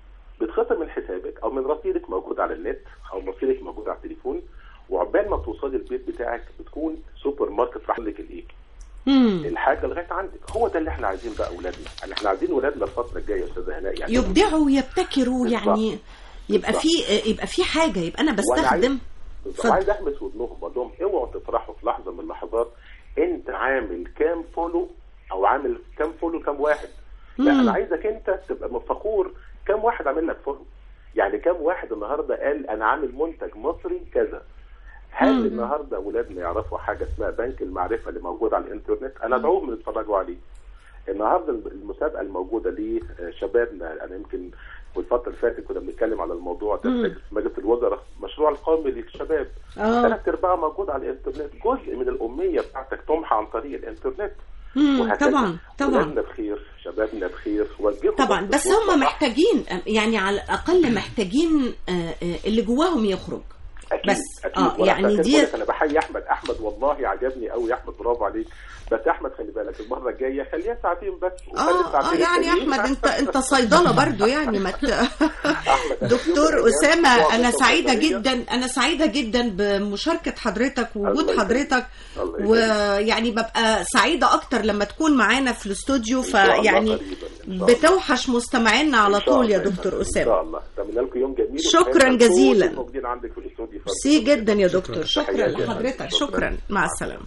بتخصم من حسابك او من رصيدك موجود على النت او رصيدك موجود على التليفون وعقبال ما توصلي البيت بتاعك بتكون سوبر ماركت راح لك الايه مم. الحاجه لغايه عندك هو ده اللي احنا عايزين بقى اولادنا يعني احنا عايزين اولادنا الفتره الجايه يا استاذه هناء يعني يبدعوا ويبتكروا بالظبط. يعني يبقى بالظبط. في يبقى في حاجه يبقى انا وأنا عايز- بستخدم بالظبط. اتفضل. عايز احمس ودنهم اقول لهم اوعوا تفرحوا في لحظه من اللحظات انت عامل كام فولو او عامل كام فولو كام واحد لا مم. انا عايزك انت تبقى فخور كام واحد عامل لك فولو يعني كام واحد النهارده قال انا عامل منتج مصري كذا هل مم. النهارده اولادنا يعرفوا حاجه اسمها بنك المعرفه اللي موجود على الانترنت انا ادعوهم يتفرجوا عليه النهارده المسابقه الموجوده لشبابنا انا يمكن والفتره اللي فاتت كنا بنتكلم على الموضوع ده مم. في مجلس الوزراء مشروع القومي للشباب اه ثلاث ارباع موجود على الانترنت جزء من الاميه بتاعتك تمحى عن طريق الانترنت مم. وهكذا. طبعا طبعا ولادنا بخير شبابنا بخير وجههم طبعا بس بالصوت هم صح. محتاجين يعني على الاقل محتاجين آه، آه، اللي جواهم يخرج اكيد بس، اكيد آه، وأنا يعني عشان كده دي- بقول لك انا بحيي احمد احمد والله عجبني قوي يا احمد برافو عليك بس يا احمد خلي بالك المره الجايه خليها ساعتين بس وخلي اه اه الساعتين يعني يا التانيين. احمد انت انت صيدله برضو يعني ما ت... أحمد، أنا في يوم دكتور من الأيام اسامه أسبوع انا في سعيده الصيدلية. جدا انا سعيده جدا بمشاركه حضرتك ووجود الله يخليك. حضرتك الله يخليك. ويعني ببقى سعيده اكتر لما تكون معانا في الاستوديو إن شاء الله فيعني قريباً. إن شاء الله. بتوحش مستمعينا على إن شاء طول يا الله دكتور فندم. ان اسامه شاء الله اتمنى لكم يوم جميل شكراً وتحياتي لكل جزيلاً. الموجودين عندك في الاستوديو ميرسي جدا يا دكتور شكرا تحياتي يا لحضرتك فندم. شكرا مع السلامه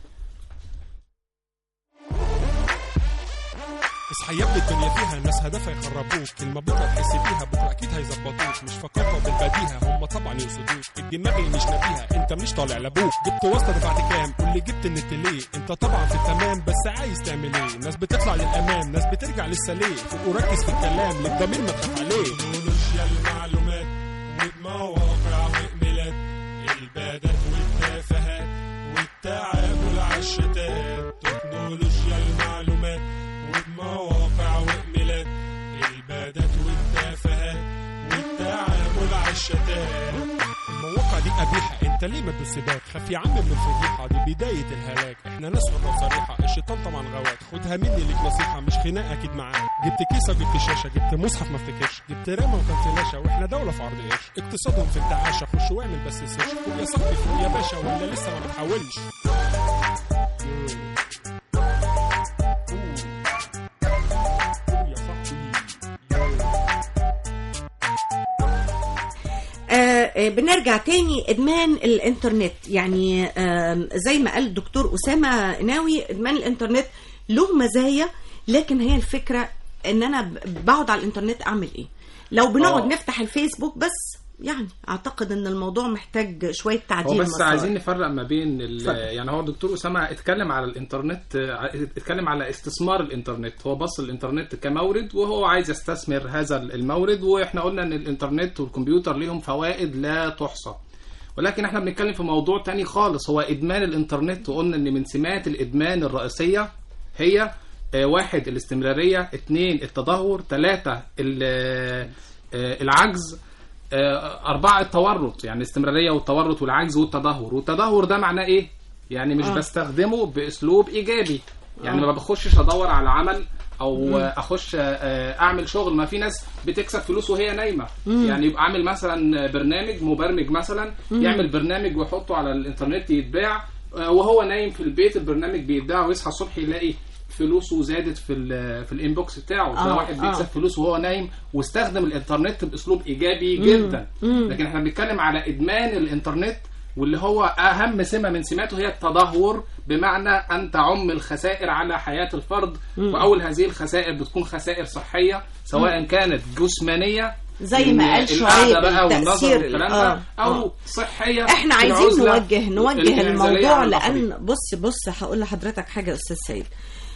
اصحى يا ابني الدنيا فيها ناس هدفها يخربوك كلمة بكرة تحس بيها بكرة أكيد هيظبطوك مش فكرة بالبديهة هم طبعا يقصدوك الدماغ اللي مش نبيها أنت مش طالع لأبوك جبت واسطة دفعت كام قول لي جبت النت ليه أنت طبعا في التمام بس عايز تعمل إيه ناس بتطلع للأمام ناس بترجع لسه ليه فوق وركز في الكلام للضمير ما تخاف عليه تكنولوجيا المعلومات والمواقع وإيميلات البادات والتافهات والتعامل على الشتات تكنولوجيا المعلومات وبمواقع وإيميلات البادات والتافهات والتعامل على الشتات المواقع دي قبيحة انت ليه ما تسيبات خاف يا عم من الفضيحة دي بداية الهلاك احنا ناس حرة وصريحة الشيطان طبعا غواك خدها مني ليك نصيحة مش خناقة اكيد معاك جبت كيسة وجبت شاشة جبت مصحف ما افتكرش جبت رامة وكان فلاشة واحنا دولة في عرض قرش اقتصادهم في التعاشة خش واعمل بس سيرش فوق يا صاحبي فوق يا باشا ولا لسه ما بتحاولش فوق يا صاحبي آه، آه، بنرجع تاني ادمان الانترنت يعني آم، زي ما قال الدكتور اسامه ناوي ادمان الانترنت له مزايا لكن هي الفكره ان انا ب- بقعد على الانترنت اعمل ايه لو بنقعد آه. نفتح الفيسبوك بس يعني اعتقد ان الموضوع محتاج شويه هو تعديل بس مسار. عايزين نفرق ما بين ال- اتفضل. يعني هو الدكتور اسامه اتكلم على الانترنت اه، اتكلم على استثمار الانترنت هو بص الانترنت كمورد وهو عايز يستثمر هذا المورد واحنا قلنا ان الانترنت والكمبيوتر ليهم فوائد لا تحصى ولكن احنا بنتكلم في موضوع تاني خالص هو ادمان الانترنت وقلنا ان من سمات الادمان الرئيسيه هي اه، واحد الاستمراريه اثنين التدهور ثلاثه العجز آه، أربعة التورط يعني الاستمرارية والتورط والعجز والتدهور والتدهور ده معناه إيه؟ يعني مش آه. بستخدمه بأسلوب إيجابي يعني آه. ما بخشش أدور على عمل أو مم. آه، أخش آه، أعمل شغل ما في ناس بتكسب فلوس وهي نايمة مم. يعني يبقى عامل مثلا برنامج مبرمج مثلا مم. يعمل برنامج ويحطه على الإنترنت يتباع آه، وهو نايم في البيت البرنامج بيتباع ويصحى الصبح يلاقي فلوسه زادت في ال في الانبوكس بتاعه ده آه، واحد آه. بيكسب فلوس وهو نايم واستخدم الانترنت باسلوب ايجابي مم. جدا مم. لكن احنا بنتكلم على ادمان الانترنت واللي هو اهم سمه من سماته هي التدهور بمعنى ان تعم الخسائر على حياه الفرد مم. واول هذه الخسائر بتكون خسائر صحيه سواء كانت جسمانيه زي من ما قال القعدة شعيب بقى والنظر التأثير والكلام آه، ده او آه. صحيه احنا في عايزين العزلة نوجه نوجه الانعزالية الموضوع عن الآخرين. لان بص بص هقول لحضرتك حاجه يا استاذ سيد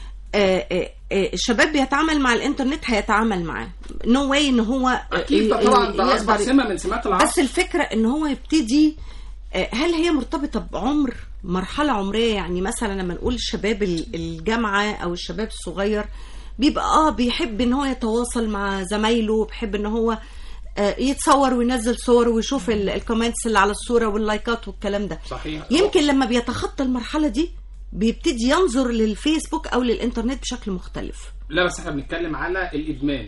آه، آه، آه، الشباب بيتعامل مع الانترنت هيتعامل معاه نو واي ان هو اكيد ده ي- طبعا ي- ده اصبح يقدر- سمه من سمات العصر بس الفكره ان هو يبتدي آه، هل هي مرتبطه بعمر مرحله عمريه يعني مثلا لما نقول شباب ال- الجامعه او الشباب الصغير بيبقى اه بيحب ان هو يتواصل مع زمايله بيحب ان هو آه، يتصور وينزل صور ويشوف ال- الكومنتس اللي على الصوره واللايكات والكلام ده صحيح يمكن لما بيتخطى المرحله دي بيبتدي ينظر للفيسبوك او للانترنت بشكل مختلف لا بس احنا بنتكلم على الادمان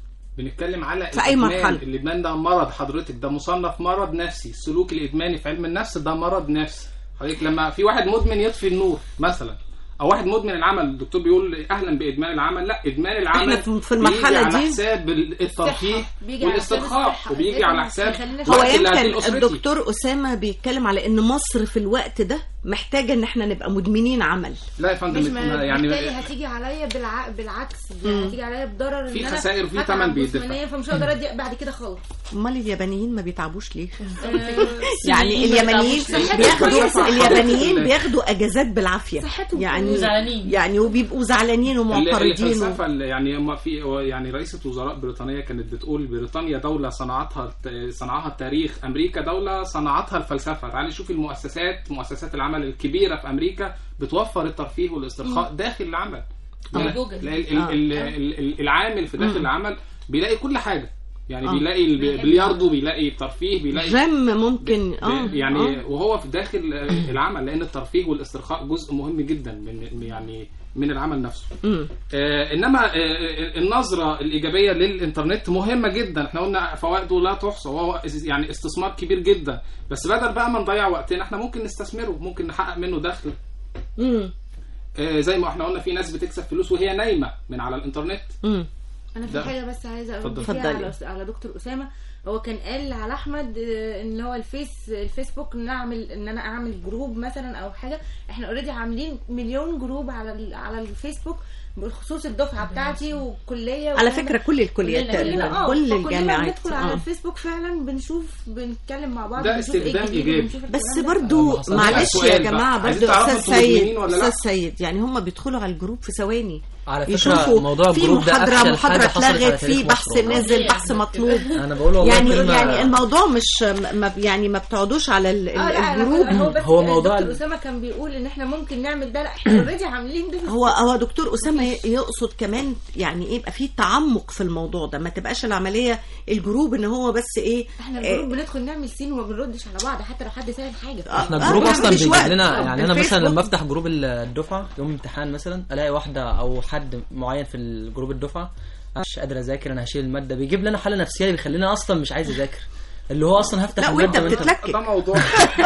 بنتكلم على في أي الإدمان. مرحلة؟ الادمان ده مرض حضرتك ده مصنف مرض نفسي السلوك الادماني في علم النفس ده مرض نفسي حضرتك لما في واحد مدمن يطفي النور مثلا او واحد مدمن العمل الدكتور بيقول اهلا بادمان العمل لا ادمان العمل إحنا في- في المرحلة بيجي على دي- حساب الترفيه بيجي على حساب والاسترخاء الصحة. وبيجي على أساساً حساب بيخلينا هو الوقت اللي هديه يمكن لأسرتي. الدكتور اسامه بيتكلم على ان مصر في الوقت ده محتاجه ان احنا نبقى مدمنين عمل لا يا فندم مش ما يعني بالتالي هتيجي عليا بالع... بالعكس يعني هتيجي عليا بضرر في ان انا خسائر وفي هتعب تمن بيدفع. جسمانياً، فمش هقدر ادي بعد كده خالص امال اليابانيين ما بيتعبوش ليه آه، يعني اليابانيين صحتهم بياخدوا كويسة. اليابانيين بياخدوا اجازات بالعافيه صحتهم يعني كويسة. زعلانين. يعني وبيبقوا زعلانين ومعترضين الفلسفه اللي يعني هم في يعني رئيسه وزراء بريطانيا كانت بتقول بريطانيا دوله صنعتها صنعها التاريخ امريكا دوله صنعتها الفلسفه تعالي شوفي المؤسسات مؤسسات العمل الكبيره في امريكا بتوفر الترفيه والاسترخاء داخل العمل آه. لا- جوجل. لا- ال- ال- ال- ال- ال- العامل في داخل العمل بيلاقي كل حاجه يعني آه. بيلاقي البلياردو بيلاقي الترفيه بيلاقي جيم ممكن اه يعني آه. وهو في داخل آه، العمل لان الترفيه والاسترخاء جزء مهم جدا من يعني من العمل نفسه مم. آه، انما آه، النظره الايجابيه للانترنت مهمه جدا احنا قلنا فوائده لا تحصى وهو اس- يعني استثمار كبير جدا بس بدل بقى ما نضيع وقتنا احنا ممكن نستثمره ممكن نحقق منه دخل مم. آه، زي ما احنا قلنا في ناس بتكسب فلوس وهي نايمه من على الانترنت مم. انا في ده. حاجه بس عايزه ارد اتفضل. فيها اتفضلي. على على دكتور اسامه هو كان قال على احمد آه، ان هو الفيس الفيسبوك نعمل ان انا اعمل جروب مثلا او حاجه احنا اوريدي عاملين مليون جروب على ال- على الفيسبوك بخصوص الدفعه بتاعتي والكليه على وكمان- فكره كل الكليات كلنا- تقريبا اه كل فكلنا الجامعات بندخل على آه. الفيسبوك فعلا بنشوف بنتكلم مع بعض ده بنشوف ايه استخدام الجديد إيجابي. وبنشوف بس الكلام ده. برضو حصل. معلش سؤال يا بقى. جماعه عايزين برضو تعرفوا استاذ انتوا سيد مدمنين ولا لا؟ استاذ سيد يعني هم بيدخلوا على الجروب في ثواني على فكره يشوفوا موضوع في الجروب ده محاضره افشل حاجه محاضره حصلت على اتلغت تاريخ في مصر بحث والله. نزل بحث مطلوب انا بقول والله يعني كلمة- يعني الموضوع مش ما يعني ما بتقعدوش على ال- اه لا أنا- الجروب هو بس هو موضوع دكتور ال- اسامه كان بيقول ان احنا ممكن نعمل ده لا احنا اوريدي عاملين ده في هو هو دكتور اسامه يقصد كمان يعني ايه يبقى في تعمق في الموضوع ده ما تبقاش العمليه الجروب ان هو بس ايه احنا آه، الجروب بندخل نعمل سين وما بنردش على بعض حتى لو حد سأل حاجه احنا آه، الجروب ما اصلا عنديش بيجيب وقت. لنا آه، يعني انا مثلا الفيسبوك. لما افتح جروب الدفعه يوم امتحان مثلا الاقي واحده او حد معين في الجروب الدفعه أنا مش قادر اذاكر انا هشيل الماده بيجيب لنا حاله نفسيه بيخليني اصلا مش عايز اذاكر اللي هو اصلا هفتح لا وانت الماده وانت بتتلكك ده موضوع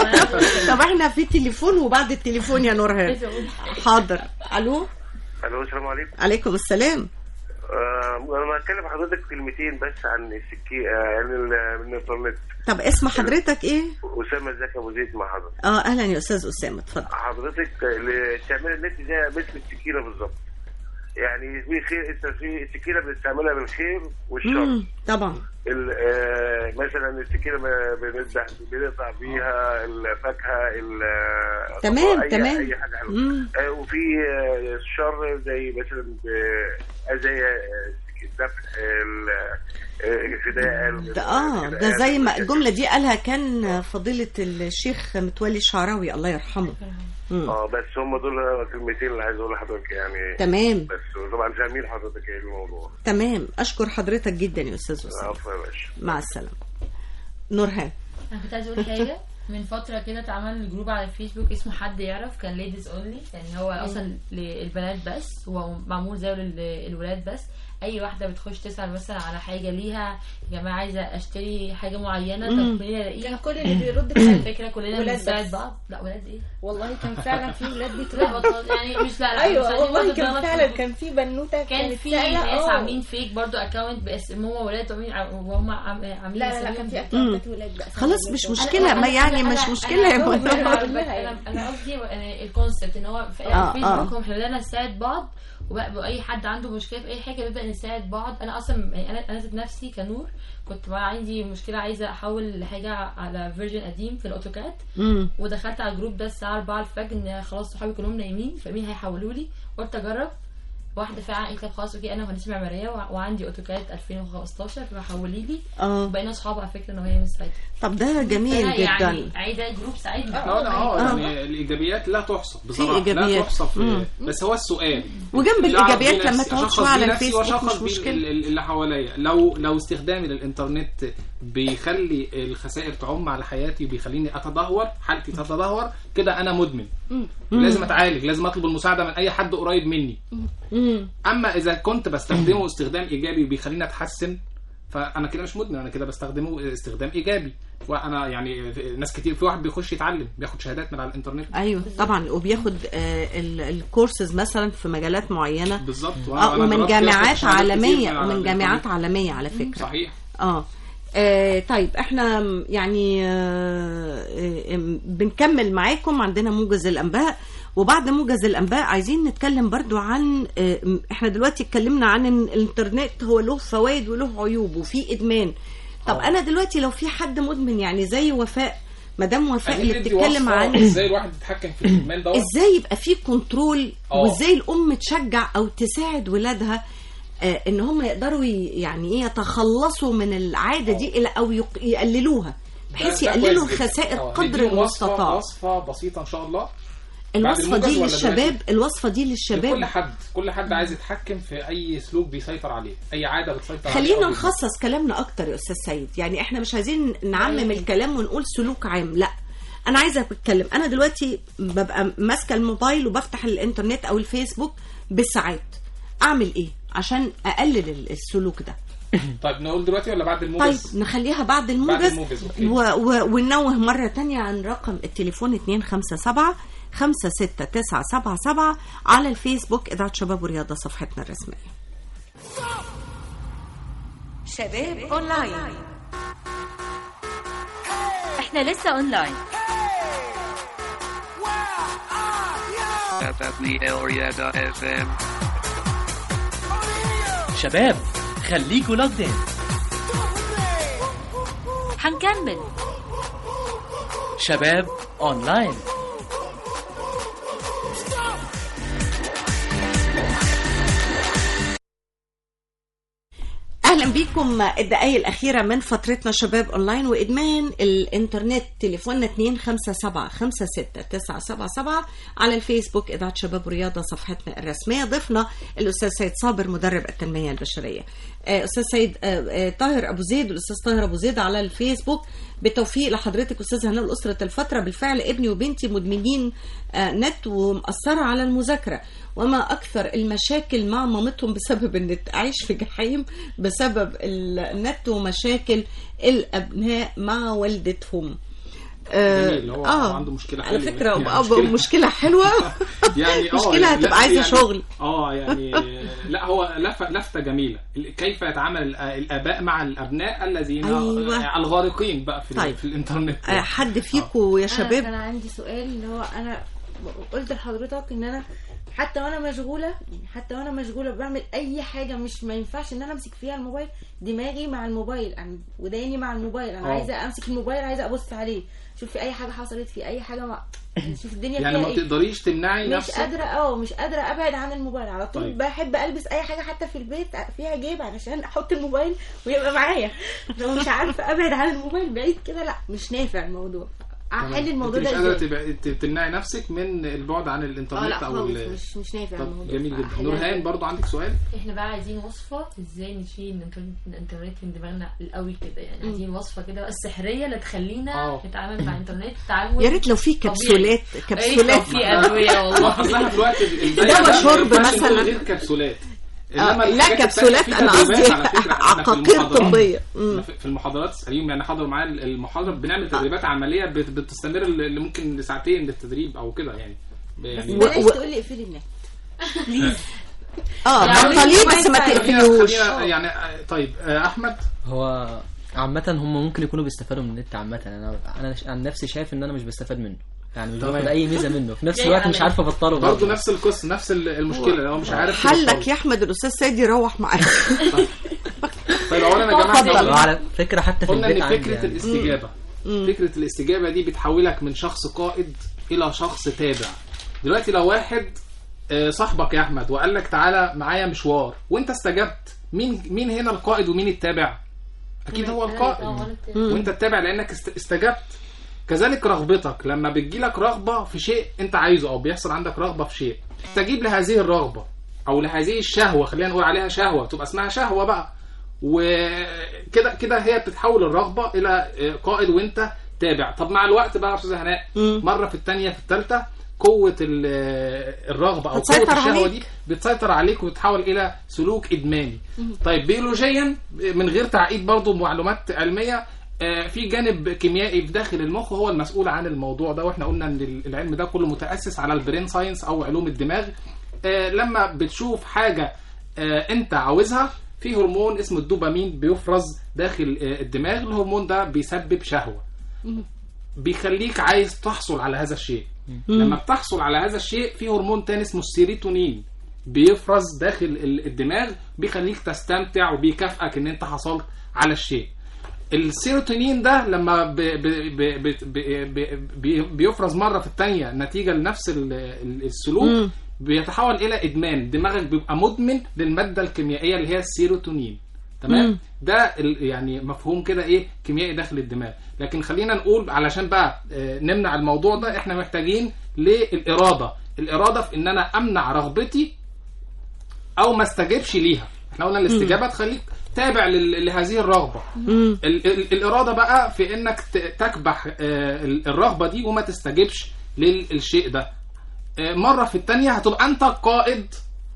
طب احنا في تليفون وبعد التليفون يا نورهان حاضر الو الو السلام عليكم عليكم السلام آه انا هتكلم حضرتك كلمتين بس عن السكي آه عن ال- من الانترنت طب اسم حضرتك ايه اسامه زكي ابو زيد مع حضرتك اه اهلا يا استاذ اسامه اتفضل حضرتك اللي تعمل النت ده مثل السكينه بالظبط يعني في خير انت في السكينه بنستعملها بالخير والشر مم، طبعا ال- آه، مثلا السكينه ما بنقطع بنقطع بيها الفاكهه ال- تمام، أي تمام. اي حاجه حلوه مم. آه، وفي آه، شر زي مثلا ب- زي آه، ذبح ال- آه، الفداء ده اه ده زي ما الجمله دي قالها كان فضيله الشيخ متولي الشعراوي الله يرحمه مم. اه بس هم دول كلمتين اللي عايز اقول لحضرتك يعني تمام. بس طبعا فاهمين حضرتك ايه الموضوع تمام اشكر حضرتك جدا يا استاذ اسامه عفوا يا باشا مع السلامه نورهان انا كنت عايزه اقول حاجه من فتره كده اتعمل جروب على الفيسبوك اسمه حد يعرف كان ليديز اونلي يعني هو اصلا للبنات بس هو معمول زيه للولاد بس اي واحده بتخش تسال مثلا على حاجه ليها يا جماعه عايزه اشتري حاجه معينه مم. طب منين الاقيها كان كل اللي بيرد كان الفكره كلنا ولاد بنساعد بس. بعض لا ولاد ايه والله كان فعلا في ولاد لا بيتربوا والله يعني مش لا لا مش ايوه عايزين والله برضه كان نغلط في فعلا الجروب. كان في بنوته كان كانت في سائلة، ناس آه. عاملين فيك برضو اكونت باسم هم ولاد وعاملين وهم عام- عاملين لا لا لا أساميهم كان في ب- اكونتات ولاد بقى خلاص مش أنا- مشكله أنا- ما يعني أنا- مش أنا- مشكله يا أنا- منى أنا- أنا- انا قصدي يعني الكونسبت ان هو في آه، الفيسبوك آه. هم خلانا نساعد بعض وبقى اي حد عنده مشكله في اي حاجه بيبدا نساعد بعض انا اصلا يعني انا انا ذات نفسي كنور كنت بقى عندي مشكله عايزه احول حاجه على فيرجن قديم في الاوتوكاد مم. ودخلت على الجروب ده الساعه 4 الفجر ان خلاص صحابي كلهم نايمين فمين هيحولوا لي قلت اجرب واحده فعلا قالت لي خلاص اوكي انا مهندسه معماريه وع- وعندي اوتوكاد 2015 فحولي لي اه وبقينا اصحاب على فكره ان هي من ساعتها طب ده جميل فأنا يعني جدا عايزه جروب ساعدني اه لا اه يعني الايجابيات لا تحصى بصراحه لا إيجابيات. تحصى في مم. بس هو السؤال وجنب اللي أعرف الإيجابيات بيه لما نفسي، تقعد أشخص شوية على بيه نفسي الفيسبوك وأشخص مش بيه مشكلة. ال- ال- اللي حواليا لو لو استخدامي للانترنت بيخلي الخسائر تعم على حياتي وبيخليني اتدهور حالتي تتدهور كده انا مدمن لازم اتعالج لازم اطلب المساعده من اي حد قريب مني مم. اما اذا كنت بستخدمه استخدام ايجابي وبيخليني اتحسن فانا كده مش مدمن انا كده بستخدمه استخدام ايجابي وانا يعني ناس كتير في واحد بيخش يتعلم بياخد شهادات من على الانترنت ايوه طبعا وبياخد آه ال- الكورسز مثلا في مجالات معينه بالظبط وأنا- اه وأنا ومن جربت آخد جامعات شهادات كتير عالميه من على ومن جامعات الإنترنت. عالميه على فكره صحيح اه آه، طيب احنا يعني آه آه، بنكمل معاكم عندنا موجز الانباء وبعد موجز الانباء عايزين نتكلم برضو عن آه، احنا دلوقتي اتكلمنا عن إن الانترنت هو له فوائد وله عيوب وفي ادمان طب انا دلوقتي لو في حد مدمن يعني زي وفاء مدام وفاء عايزين اللي ندي بتتكلم وصفة عن ازاي الواحد يتحكم في الادمان دوت ازاي يبقى في كنترول آه. وازاي الام تشجع او تساعد ولادها آه، ان هم يقدروا ي- يعني ايه يتخلصوا من العاده دي الى او يق- يقللوها بحيث ده- ده يقللوا كويس جدا. الخسائر آه، قدر نديهم وصفة- المستطاع وصفه بسيطه ان شاء الله الوصفه الموجز دي ولا للشباب دلوقتي؟ الوصفه دي لكل للشباب حد كل حد عايز يتحكم في اي سلوك بيسيطر عليه اي عاده بتسيطر عليه خلينا أو نخصص كلامنا اكتر يا استاذ سيد يعني احنا مش عايزين نعمم الكلام ونقول سلوك عام لا انا عايزه اتكلم انا دلوقتي ببقى ماسكه الموبايل وبفتح الانترنت او الفيسبوك بالساعات اعمل ايه عشان اقلل ال- السلوك ده طيب نقول دلوقتي ولا بعد طيب الموجز نخليها بعد الموجز, بعد الموجز، أوكي. و... و... وننوه مرة تانية عن رقم التليفون 257 56977 على الفيسبوك إذاعة شباب ورياضة صفحتنا الرسمية شباب اونلاين احنا لسه اونلاين FM. شباب خليكوا لوكد ان هنكمل شباب اونلاين اهلا بيكم الدقائق الاخيره من فترتنا شباب اونلاين وادمان الانترنت تليفوننا 257 56977 على الفيسبوك اذاعه شباب ورياضه صفحتنا الرسميه ضفنا الاستاذ سيد صابر مدرب التنميه البشريه آه، استاذ سيد آه، آه، طاهر ابو زيد والاستاذ طاهر ابو زيد على الفيسبوك بالتوفيق لحضرتك استاذ هناء الاسره الفتره بالفعل ابني وبنتي مدمنين آه، نت ومأثره على المذاكره وما أكثر المشاكل مع مامتهم بسبب النت أعيش في جحيم بسبب النت ومشاكل الأبناء مع والدتهم جميل، هو عنده مشكلة على حلوة. فكرة يعني آه، مشكلة. مشكلة حلوة يعني اه مشكلة لا، هتبقى عايزة يعني- شغل اه يعني لا هو لف- لفتة جميلة كيف يتعامل الآ- الآباء مع الأبناء الذين أيوة. الغارقين بقى في, طيب. في الإنترنت آه، حد فيكم يا أنا شباب كان عندي سؤال اللي هو انا قلت لحضرتك ان انا حتى وانا مشغوله يعني حتى وانا مشغوله بعمل اي حاجه مش ما ينفعش ان انا امسك فيها الموبايل دماغي مع الموبايل أنا وداني مع الموبايل انا آه. عايزه امسك الموبايل عايزه ابص عليه شوف في اي حاجه حصلت في اي حاجه مع يعني شوف الدنيا يعني فيها ما ايه بتقدريش تمنعي مش نفسك قادره اه مش قادره ابعد عن الموبايل على طول طيب. بحب البس اي حاجه حتى في البيت فيها جيب علشان احط الموبايل ويبقى معايا لو مش عارفه ابعد عن الموبايل بعيد كده لا مش نافع الموضوع احل الموضوع انت ده مش قادرة ازاي تبقى- ت- تمنعي نفسك من البعد عن اه الإنترنت لا أو خالص ال- مش مش نافع طب الموضوع جميل جدا أحلها نورهان إزاي؟ برضو عندك سؤال احنا بقى عايزين وصفة ازاي نشيل الانترنت الانترنت من دماغنا القوي كده يعني مم. عايزين وصفة كده بقى السحرية اللي تخلينا آه. نتعامل مع الانترنت تعامل يا ريت لو في طبيعي. كبسولات يا ريت كبسولات لو في ادوية والله أصلها دلوقتي ال- دواء ده شرب ما ينفعش مثلا. نقول غير كبسولات آه، إنما لا الحاجات كبسولات التانية في انا قصدي تدريبات على فكرة. إحنا في عقاقير المحاضرات- طبيه مم. في في المحاضرات اساليهم يعني حضروا معايا المحاضره بنعمل تدريبات عمليه بت- بتستمر اللي ممكن لساعتين للتدريب او كده يعني بس يعني بلاش تقول لي اقفلي النت اه يعني بطليه بس ما خلينا- تقفلوش خلينا يعني آه، طيب آه، احمد هو عامة هم ممكن يكونوا بيستفادوا من النت عامة انا انا عن نفسي شايف ان انا مش بستفاد منه يعني مش تمام. باخد اي ميزة منه في نفس جاي الوقت مش عليا. عارف ابطله برضه نفس القصه نفس ال- المشكله هو مش عارف حلك يبطل. يا احمد الاستاذ سيد يروح معاك طيب اولا يا جماعه اتفضل. إحنا وعلى فكرة حتى في قلنا البيت ان عندي فكره يعني. الاستجابه مم. فكره الاستجابه دي بتحولك من شخص قائد الى شخص تابع دلوقتي لو واحد آه، صاحبك يا احمد وقال لك تعالى معايا مشوار وانت استجبت مين مين هنا القائد ومين التابع اكيد هو القائد وانت التابع لانك است- استجبت كذلك رغبتك لما بتجيلك رغبه في شيء انت عايزه او بيحصل عندك رغبه في شيء تستجيب لهذه الرغبه او لهذه الشهوه خلينا نقول عليها شهوه تبقى اسمها شهوه بقى وكده كده هي بتتحول الرغبه الى قائد وانت تابع طب مع الوقت بقى يا استاذ هناء مره في الثانيه في الثالثه قوه ال- الرغبه او بتسيطر قوه الشهوه عليك. دي بتسيطر عليك وتتحول الى سلوك ادماني طيب بيولوجيا من غير تعقيد برضو معلومات علميه آه، في جانب كيميائي في داخل المخ هو المسؤول عن الموضوع ده واحنا قلنا ان العلم ده كله متاسس على البرين ساينس او علوم الدماغ آه، لما بتشوف حاجه آه، انت عاوزها في هرمون اسمه الدوبامين بيفرز داخل آه، الدماغ الهرمون ده بيسبب شهوه بيخليك عايز تحصل على هذا الشيء لما بتحصل على هذا الشيء في هرمون تاني اسمه السيروتونين بيفرز داخل ال- الدماغ بيخليك تستمتع وبيكافئك ان انت حصلت على الشيء السيروتونين ده لما ب ب ب ب ب ب بي- بيفرز مره في الثانيه نتيجه لنفس ال- ال- السلوك مم. بيتحول الى ادمان دماغك بيبقى مدمن للماده الكيميائيه اللي هي السيروتونين تمام مم. ده ال- يعني مفهوم كده ايه كيميائي داخل الدماغ لكن خلينا نقول علشان بقى آه، نمنع الموضوع ده احنا محتاجين للاراده الاراده في ان انا امنع رغبتي او ما استجبش ليها احنا قلنا الاستجابه تخليك تابع لل- لهذه الرغبه مم. ال- ال- الاراده بقى في انك ت- تكبح آه، ال- الرغبه دي وما تستجبش للشيء ده آه، مره في التانية هتبقى انت القائد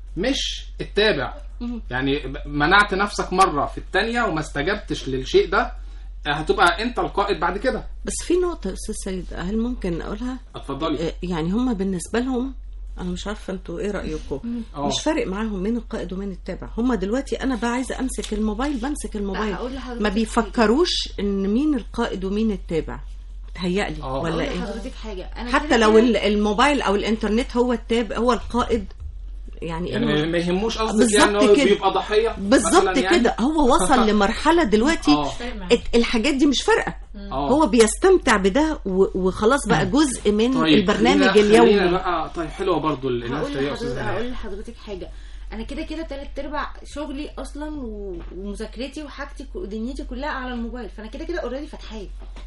مش التابع يعني ب- منعت نفسك مره في التانية وما استجبتش للشيء ده آه، هتبقى انت القائد بعد كده بس في نقطة يا أستاذ سيد هل ممكن أقولها؟ اتفضلي آه، يعني هم بالنسبة لهم أنا مش عارفة أنتوا إيه رأيكم؟ آه. مش فارق معاهم مين القائد ومين التابع هم دلوقتي أنا بقى عايزة أمسك الموبايل بمسك الموبايل هقول لحضرتك ما حاجة. بيفكروش إن مين القائد ومين التابع بتهيألي آه. ولا أقول إيه؟ لحضرتك حاجه انا حتى كده لو كده- ال- الموبايل أو الإنترنت هو التابع هو القائد يعني يعني إيه ما- ما يهموش قصدك بالظبط يعني إن هو كده. بيبقى ضحيه بالظبط مثلاً يعني؟ كده هو وصل لمرحله دلوقتي آه. ات- الحاجات دي مش فارقه آه. هو بيستمتع بده و- وخلاص بقى جزء من طيب البرنامج خلينا- خلينا اليومي بقى طيب حلوه برضو ال- هقول النقطه دي يا لحضرتك استاذ هقول هاني. لحضرتك حاجه انا كده كده تلات ارباع شغلي اصلا و- ومذاكرتي وحاجتي ك- ودنيتي كلها على الموبايل فانا كده كده اوريدي فاتحاه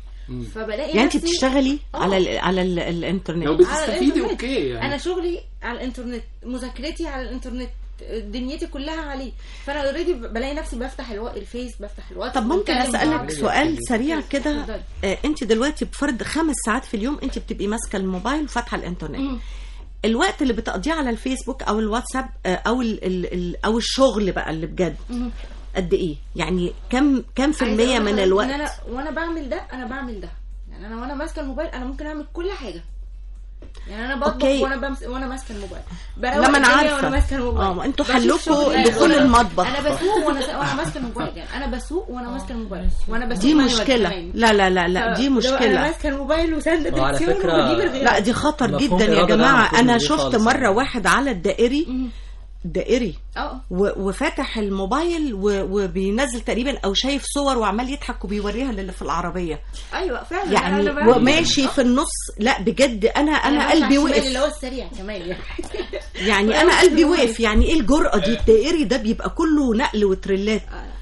فبلاقي يعني انت نفسي- بتشتغلي آه. على ال على ال الانترنت لو على بتستفيدي الإنترنت. اوكي يعني انا شغلي على الانترنت مذاكرتي على الانترنت دنيتي كلها عليه فانا اوريدي بلاقي نفسي بفتح الو... الفيس بفتح الواتس طب ممكن بتكلم مع اسالك بعض. سؤال سريع اتفضلي. كده آه انت دلوقتي بفرض خمس ساعات في اليوم انت بتبقي ماسكه الموبايل وفاتحه الانترنت مم. الوقت اللي بتقضيه على الفيسبوك او الواتساب آه، او ال ال ال او الشغل بقى اللي بجد مم. قد ايه يعني كم كم في عايزة المية أقول من لحضرتك الوقت ان انا وانا بعمل ده انا بعمل ده يعني انا وانا ماسكه الموبايل انا ممكن اعمل كل حاجه يعني انا بطبخ أوكي. وانا بمس... وانا ماسكه الموبايل بروق لما أنا الدنيا عارفة. وانا ماسكه الموبايل آه، ما أنتوا بشوف حلكوا شغل دخول أنا- المطبخ. انا بسوق وانا وانا ماسكه الموبايل يعني انا بسوق وانا ماسكه الموبايل وانا بسوق دي مانيوال مشكلة كمان. لا لا لا لا ف- دي لو مشكلة انا ماسكه الموبايل وسند وعلى الدكسيون فكرة- وبجيب الغيار لا دي خطر مفهوم جدا يا الإرادة ده جماعة مفهوم أنا دي شفت خالص مرة يعني. واحد على الدائري دائري اه و- وفاتح الموبايل و- وبينزل تقريبا او شايف صور وعمال يضحك وبيوريها للي في العربيه ايوه فعلا يعني أنا بعمل وماشي كده. في النص لا بجد انا انا ماشية على قلبي الشمال وقف اللي هو السريع كمان يعني يعني انا قلبي وقف يعني ايه الجرأة دي الدائري ده بيبقى كله نقل وتريلات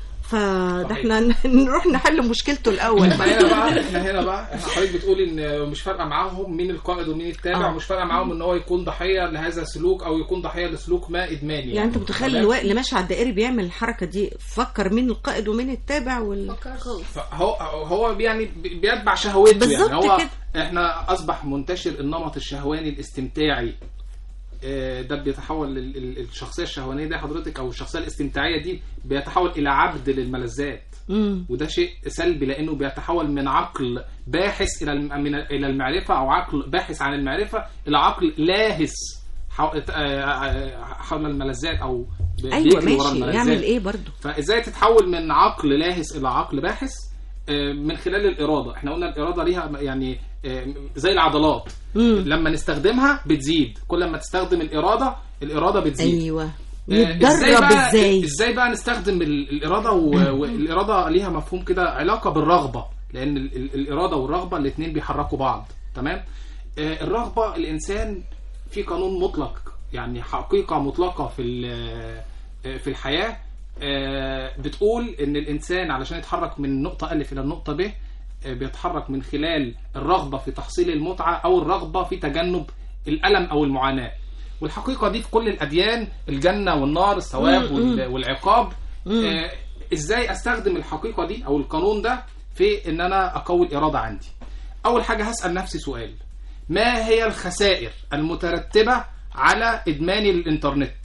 فده احنا نروح نحل مشكلته الاول احنا هنا بقى احنا هنا بقى احنا حضرتك بتقولي ان مش فارقه معاهم مين القائد ومين التابع آه. ومش فارقه معاهم ان هو يكون ضحيه لهذا السلوك او يكون ضحيه لسلوك ما ادماني يعني انت متخيل تمام؟ الوقت اللي ماشي على الدائري بيعمل الحركه دي فكر مين القائد ومين التابع وال هو هو يعني بي- بيتبع شهوته بالظبط يعني هو كده. احنا اصبح منتشر النمط الشهواني الاستمتاعي آه، ده بيتحول لل- ال- الشخصيه الشهوانيه دي حضرتك او الشخصيه الاستمتاعيه دي بيتحول الى عبد للملذات مم. وده شيء سلبي لانه بيتحول من عقل باحث الى الم- من الى المعرفه او عقل باحث عن المعرفه الى عقل لاهث حو- آه، حول الملذات او ب- ايوه بيجري ورا ماشي الملذات. يعمل ايه برضو فازاي تتحول من عقل لاهث الى عقل باحث آه، من خلال الاراده احنا قلنا الاراده ليها يعني آه، زي العضلات مم. لما نستخدمها بتزيد كل ما تستخدم الاراده الاراده بتزيد ايوه آه، نتدرب بقى ازاي ازاي بقى نستخدم ال- الاراده و- والاراده ليها مفهوم كده علاقه بالرغبه لان ال- ال- الاراده والرغبه الاثنين بيحركوا بعض تمام آه، الرغبه الانسان في قانون مطلق يعني حقيقه مطلقه في ال- آه، في الحياه آه، بتقول ان الانسان علشان يتحرك من نقطه الف الى النقطه ب آه، بيتحرك من خلال الرغبه في تحصيل المتعه او الرغبه في تجنب الالم او المعاناه والحقيقه دي في كل الاديان الجنه والنار الثواب مم، وال- مم. والعقاب مم. آه، ازاي استخدم الحقيقه دي او القانون ده في ان انا اقوي الاراده عندي اول حاجه هسال نفسي سؤال ما هي الخسائر المترتبه على ادمان الانترنت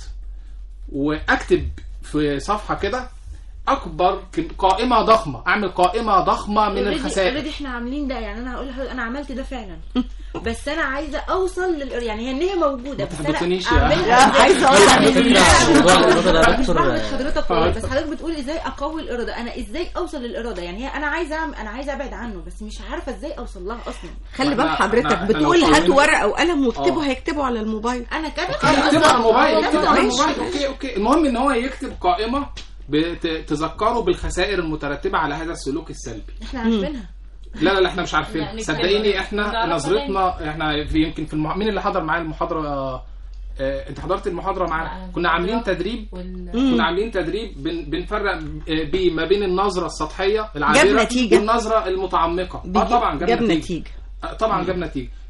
واكتب في صفحه كده اكبر كم- قائمه ضخمه اعمل قائمه ضخمه من الخسائر اوريدي احنا عاملين ده يعني انا هقول لحضرتك انا عملت ده فعلا بس انا عايزه اوصل لل يعني هي النيه موجوده بس انا تحبطنيش يا اعملها لا، إزاي؟ عايزة أقول على فكرة موضوع الإرادة ده يا مش دكتور بعمل حضرتك آه. كويس بس حضرتك بتقول ازاي اقوي الاراده انا ازاي اوصل للاراده يعني هي انا عايزه أعمل انا عايزه ابعد عنه بس مش عارفه ازاي اوصل لها اصلا خلي بال إحنا- حضرتك إحنا- إحنا لو بتقول هات قوينا- ورقه وقلم واكتبوا آه. هيكتبوا على الموبايل انا كده يكتب على الموبايل آه، يكتب على ماشي. الموبايل اوكي اوكي المهم ان هو يكتب قائمه بتذكره بالخسائر المترتبه على هذا السلوك السلبي احنا عارفينها لا لا لا احنا مش لا، عارفين نكتبها. صدقيني احنا نعرفها نظرتنا احنا في يمكن في المح... مين اللي حضر معايا المحاضره آه، انت حضرت المحاضره معانا لا، كنا عاملين المحاضرة تدريب وال... كنا عاملين تدريب بن... بنفرق آه، بيه ما بين النظره السطحيه العابره جاب نتيجة. والنظره المتعمقه اه طبعا جاب, جاب نتيجه, نتيجه آه، طبعا جاب نتيجه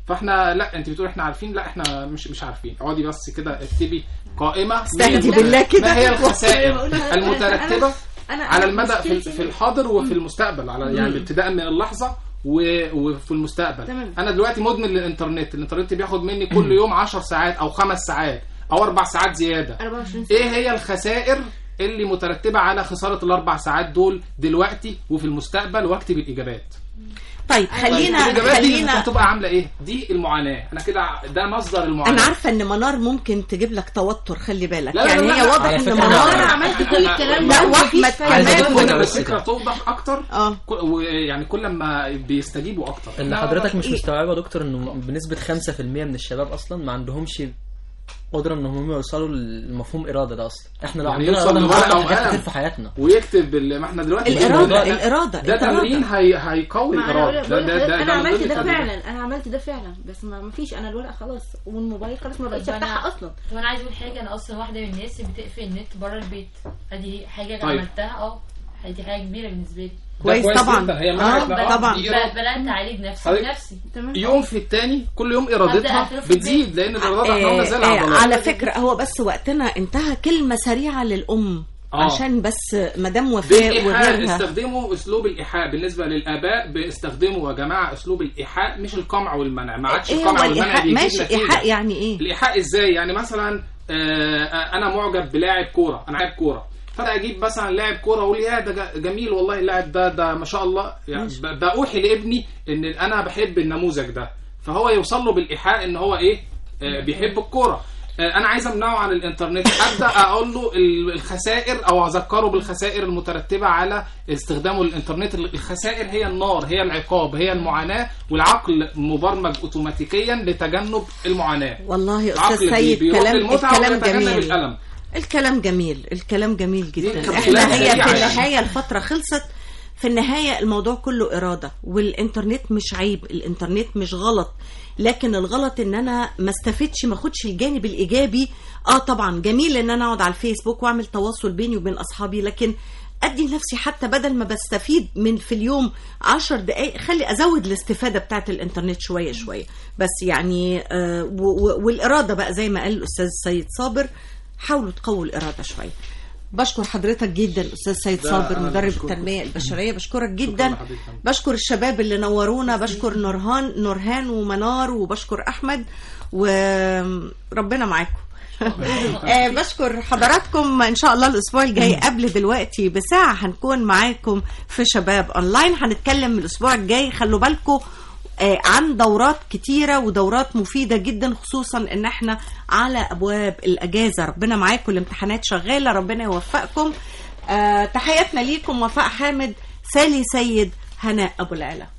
فاحنا لا انت بتقول احنا عارفين لا احنا مش مش عارفين اقعدي بس كده اكتبي قائمه استهدي من- بالله كده. ما هي بقول الخسائر لها- المترتبه أنا- أنا على المدى في, مشكلتي في الحاضر وفي المستقبل على يعني مم. ابتداء من اللحظه و- وفي المستقبل تمام. انا دلوقتي مدمن للانترنت الانترنت بياخد مني كل يوم 10 ساعات او خمس ساعات او اربع ساعات زياده 24 ساعة. ايه هي الخسائر اللي مترتبه على خساره الاربع ساعات دول دلوقتي وفي المستقبل واكتب الاجابات طيب خلينا طيب الإجابات دي خلينا هتبقى عامله ايه دي المعاناه انا كده ده مصدر المعاناه انا عارفه ان منار ممكن تجيب لك توتر خلي بالك لا، لا، يعني لا، هي لا، واضح على ان فكرة منار أنا عملت كل الكلام لا ده، واحمد عايز كمان أقول كده لك بس الفكره كده. توضح اكتر اه ويعني كل ما بيستجيبوا اكتر اللي لا، حضرتك مش إيه؟ مستوعبه يا دكتور انه بنسبه 5% من الشباب اصلا ما عندهمش قدره ان هم يوصلوا لمفهوم اراده ده اصلا احنا لو يعني عندنا يوصل اراده لورقة هنحقق حاجات وقلم. كتير في حياتنا ويكتب ال- ما احنا دلوقتي الإرادة، الموضوع ده- الإرادة، ده الإرادة. تمرين هي هيقوي ما انا الاراده بقول ده لك ده ده انا ده من عملت ضمن ده التدريبات. فعلا انا عملت ده فعلا بس ما ما فيش انا الورقه خلاص والموبايل خلاص ما بقتش طب أنا- افتحها اصلا طب انا عايز اقول حاجه انا اصلا واحده من الناس اللي بتقفل النت بره البيت ادي حاجه طيب. عملتها اه دي حاجه كبيره بالنسبه لي كويس كويس طبعاً. جداً. هي منهج آه، بقى. طبعا دي ب- إرادة. بدات اعالج نفسي حضرتك- بنفسي يوم في التاني كل يوم ارادتها أبدأ أقفله في بتزيد لان الاراده احنا قلنا زي آه، آه، العضلات على فكره هو بس وقتنا انتهى كلمه سريعه للام آه. عشان بس مدام وفاء بالإيحاء وغيرها استخدموا اسلوب الايحاء بالنسبه للاباء بيستخدموا يا جماعه اسلوب الايحاء مش القمع والمنع ما عادش ايه القمع هو والمنع الايحاء بيجيب ماشي نتيجة. ايحاء يعني ايه الايحاء ازاي يعني مثلا آه، آه، انا معجب بلاعب كوره انا لاعب كوره فانا اجيب مثلا لاعب كوره واقول يا ده ج- جميل والله اللاعب ده ده ما شاء الله يعني ماشي. ب- باوحي لابني ان انا بحب النموذج ده فهو يوصل له بالايحاء ان هو ايه آه، بيحب الكوره آه، انا عايز امنعه عن الانترنت ابدا اقول له ال- الخسائر او اذكره بالخسائر المترتبه على استخدامه للانترنت الخسائر هي النار هي العقاب هي المعاناه والعقل مبرمج اوتوماتيكيا لتجنب المعاناه والله يا العقل استاذ بي- سيد بيروح كلام للمتعة الكلام ويتجنب جميل الألم. الكلام جميل الكلام جميل جدا كانت احنا خلاف هي سريعة في يعني. النهايه الفتره خلصت في النهايه الموضوع كله اراده والانترنت مش عيب الانترنت مش غلط لكن الغلط ان انا ما استفدش ما اخدش الجانب الايجابي اه طبعا جميل ان انا اقعد على الفيسبوك واعمل تواصل بيني وبين اصحابي لكن ادي لنفسي حتى بدل ما بستفيد من في اليوم عشر دقائق خلي ازود الاستفاده بتاعت الانترنت شويه شويه بس يعني آه و- و- والاراده بقى زي ما قال الاستاذ سيد صابر حاولوا تقووا الاراده شويه بشكر حضرتك جدا استاذ سيد ده صابر أنا مدرب بشكركم. التنميه البشريه بشكرك جدا لحضرتك. بشكر الشباب اللي نورونا بشكر نورهان نورهان ومنار وبشكر احمد وربنا معاكم آه، بشكر حضراتكم ان شاء الله الاسبوع الجاي قبل دلوقتي بساعه هنكون معاكم في شباب اونلاين هنتكلم الاسبوع الجاي خلوا بالكم آه، عن دورات كتيره ودورات مفيده جدا خصوصا ان احنا على ابواب الاجازه ربنا معاكم الامتحانات شغاله ربنا يوفقكم آه، تحياتنا ليكم وفاء حامد سالي سيد هناء ابو العلا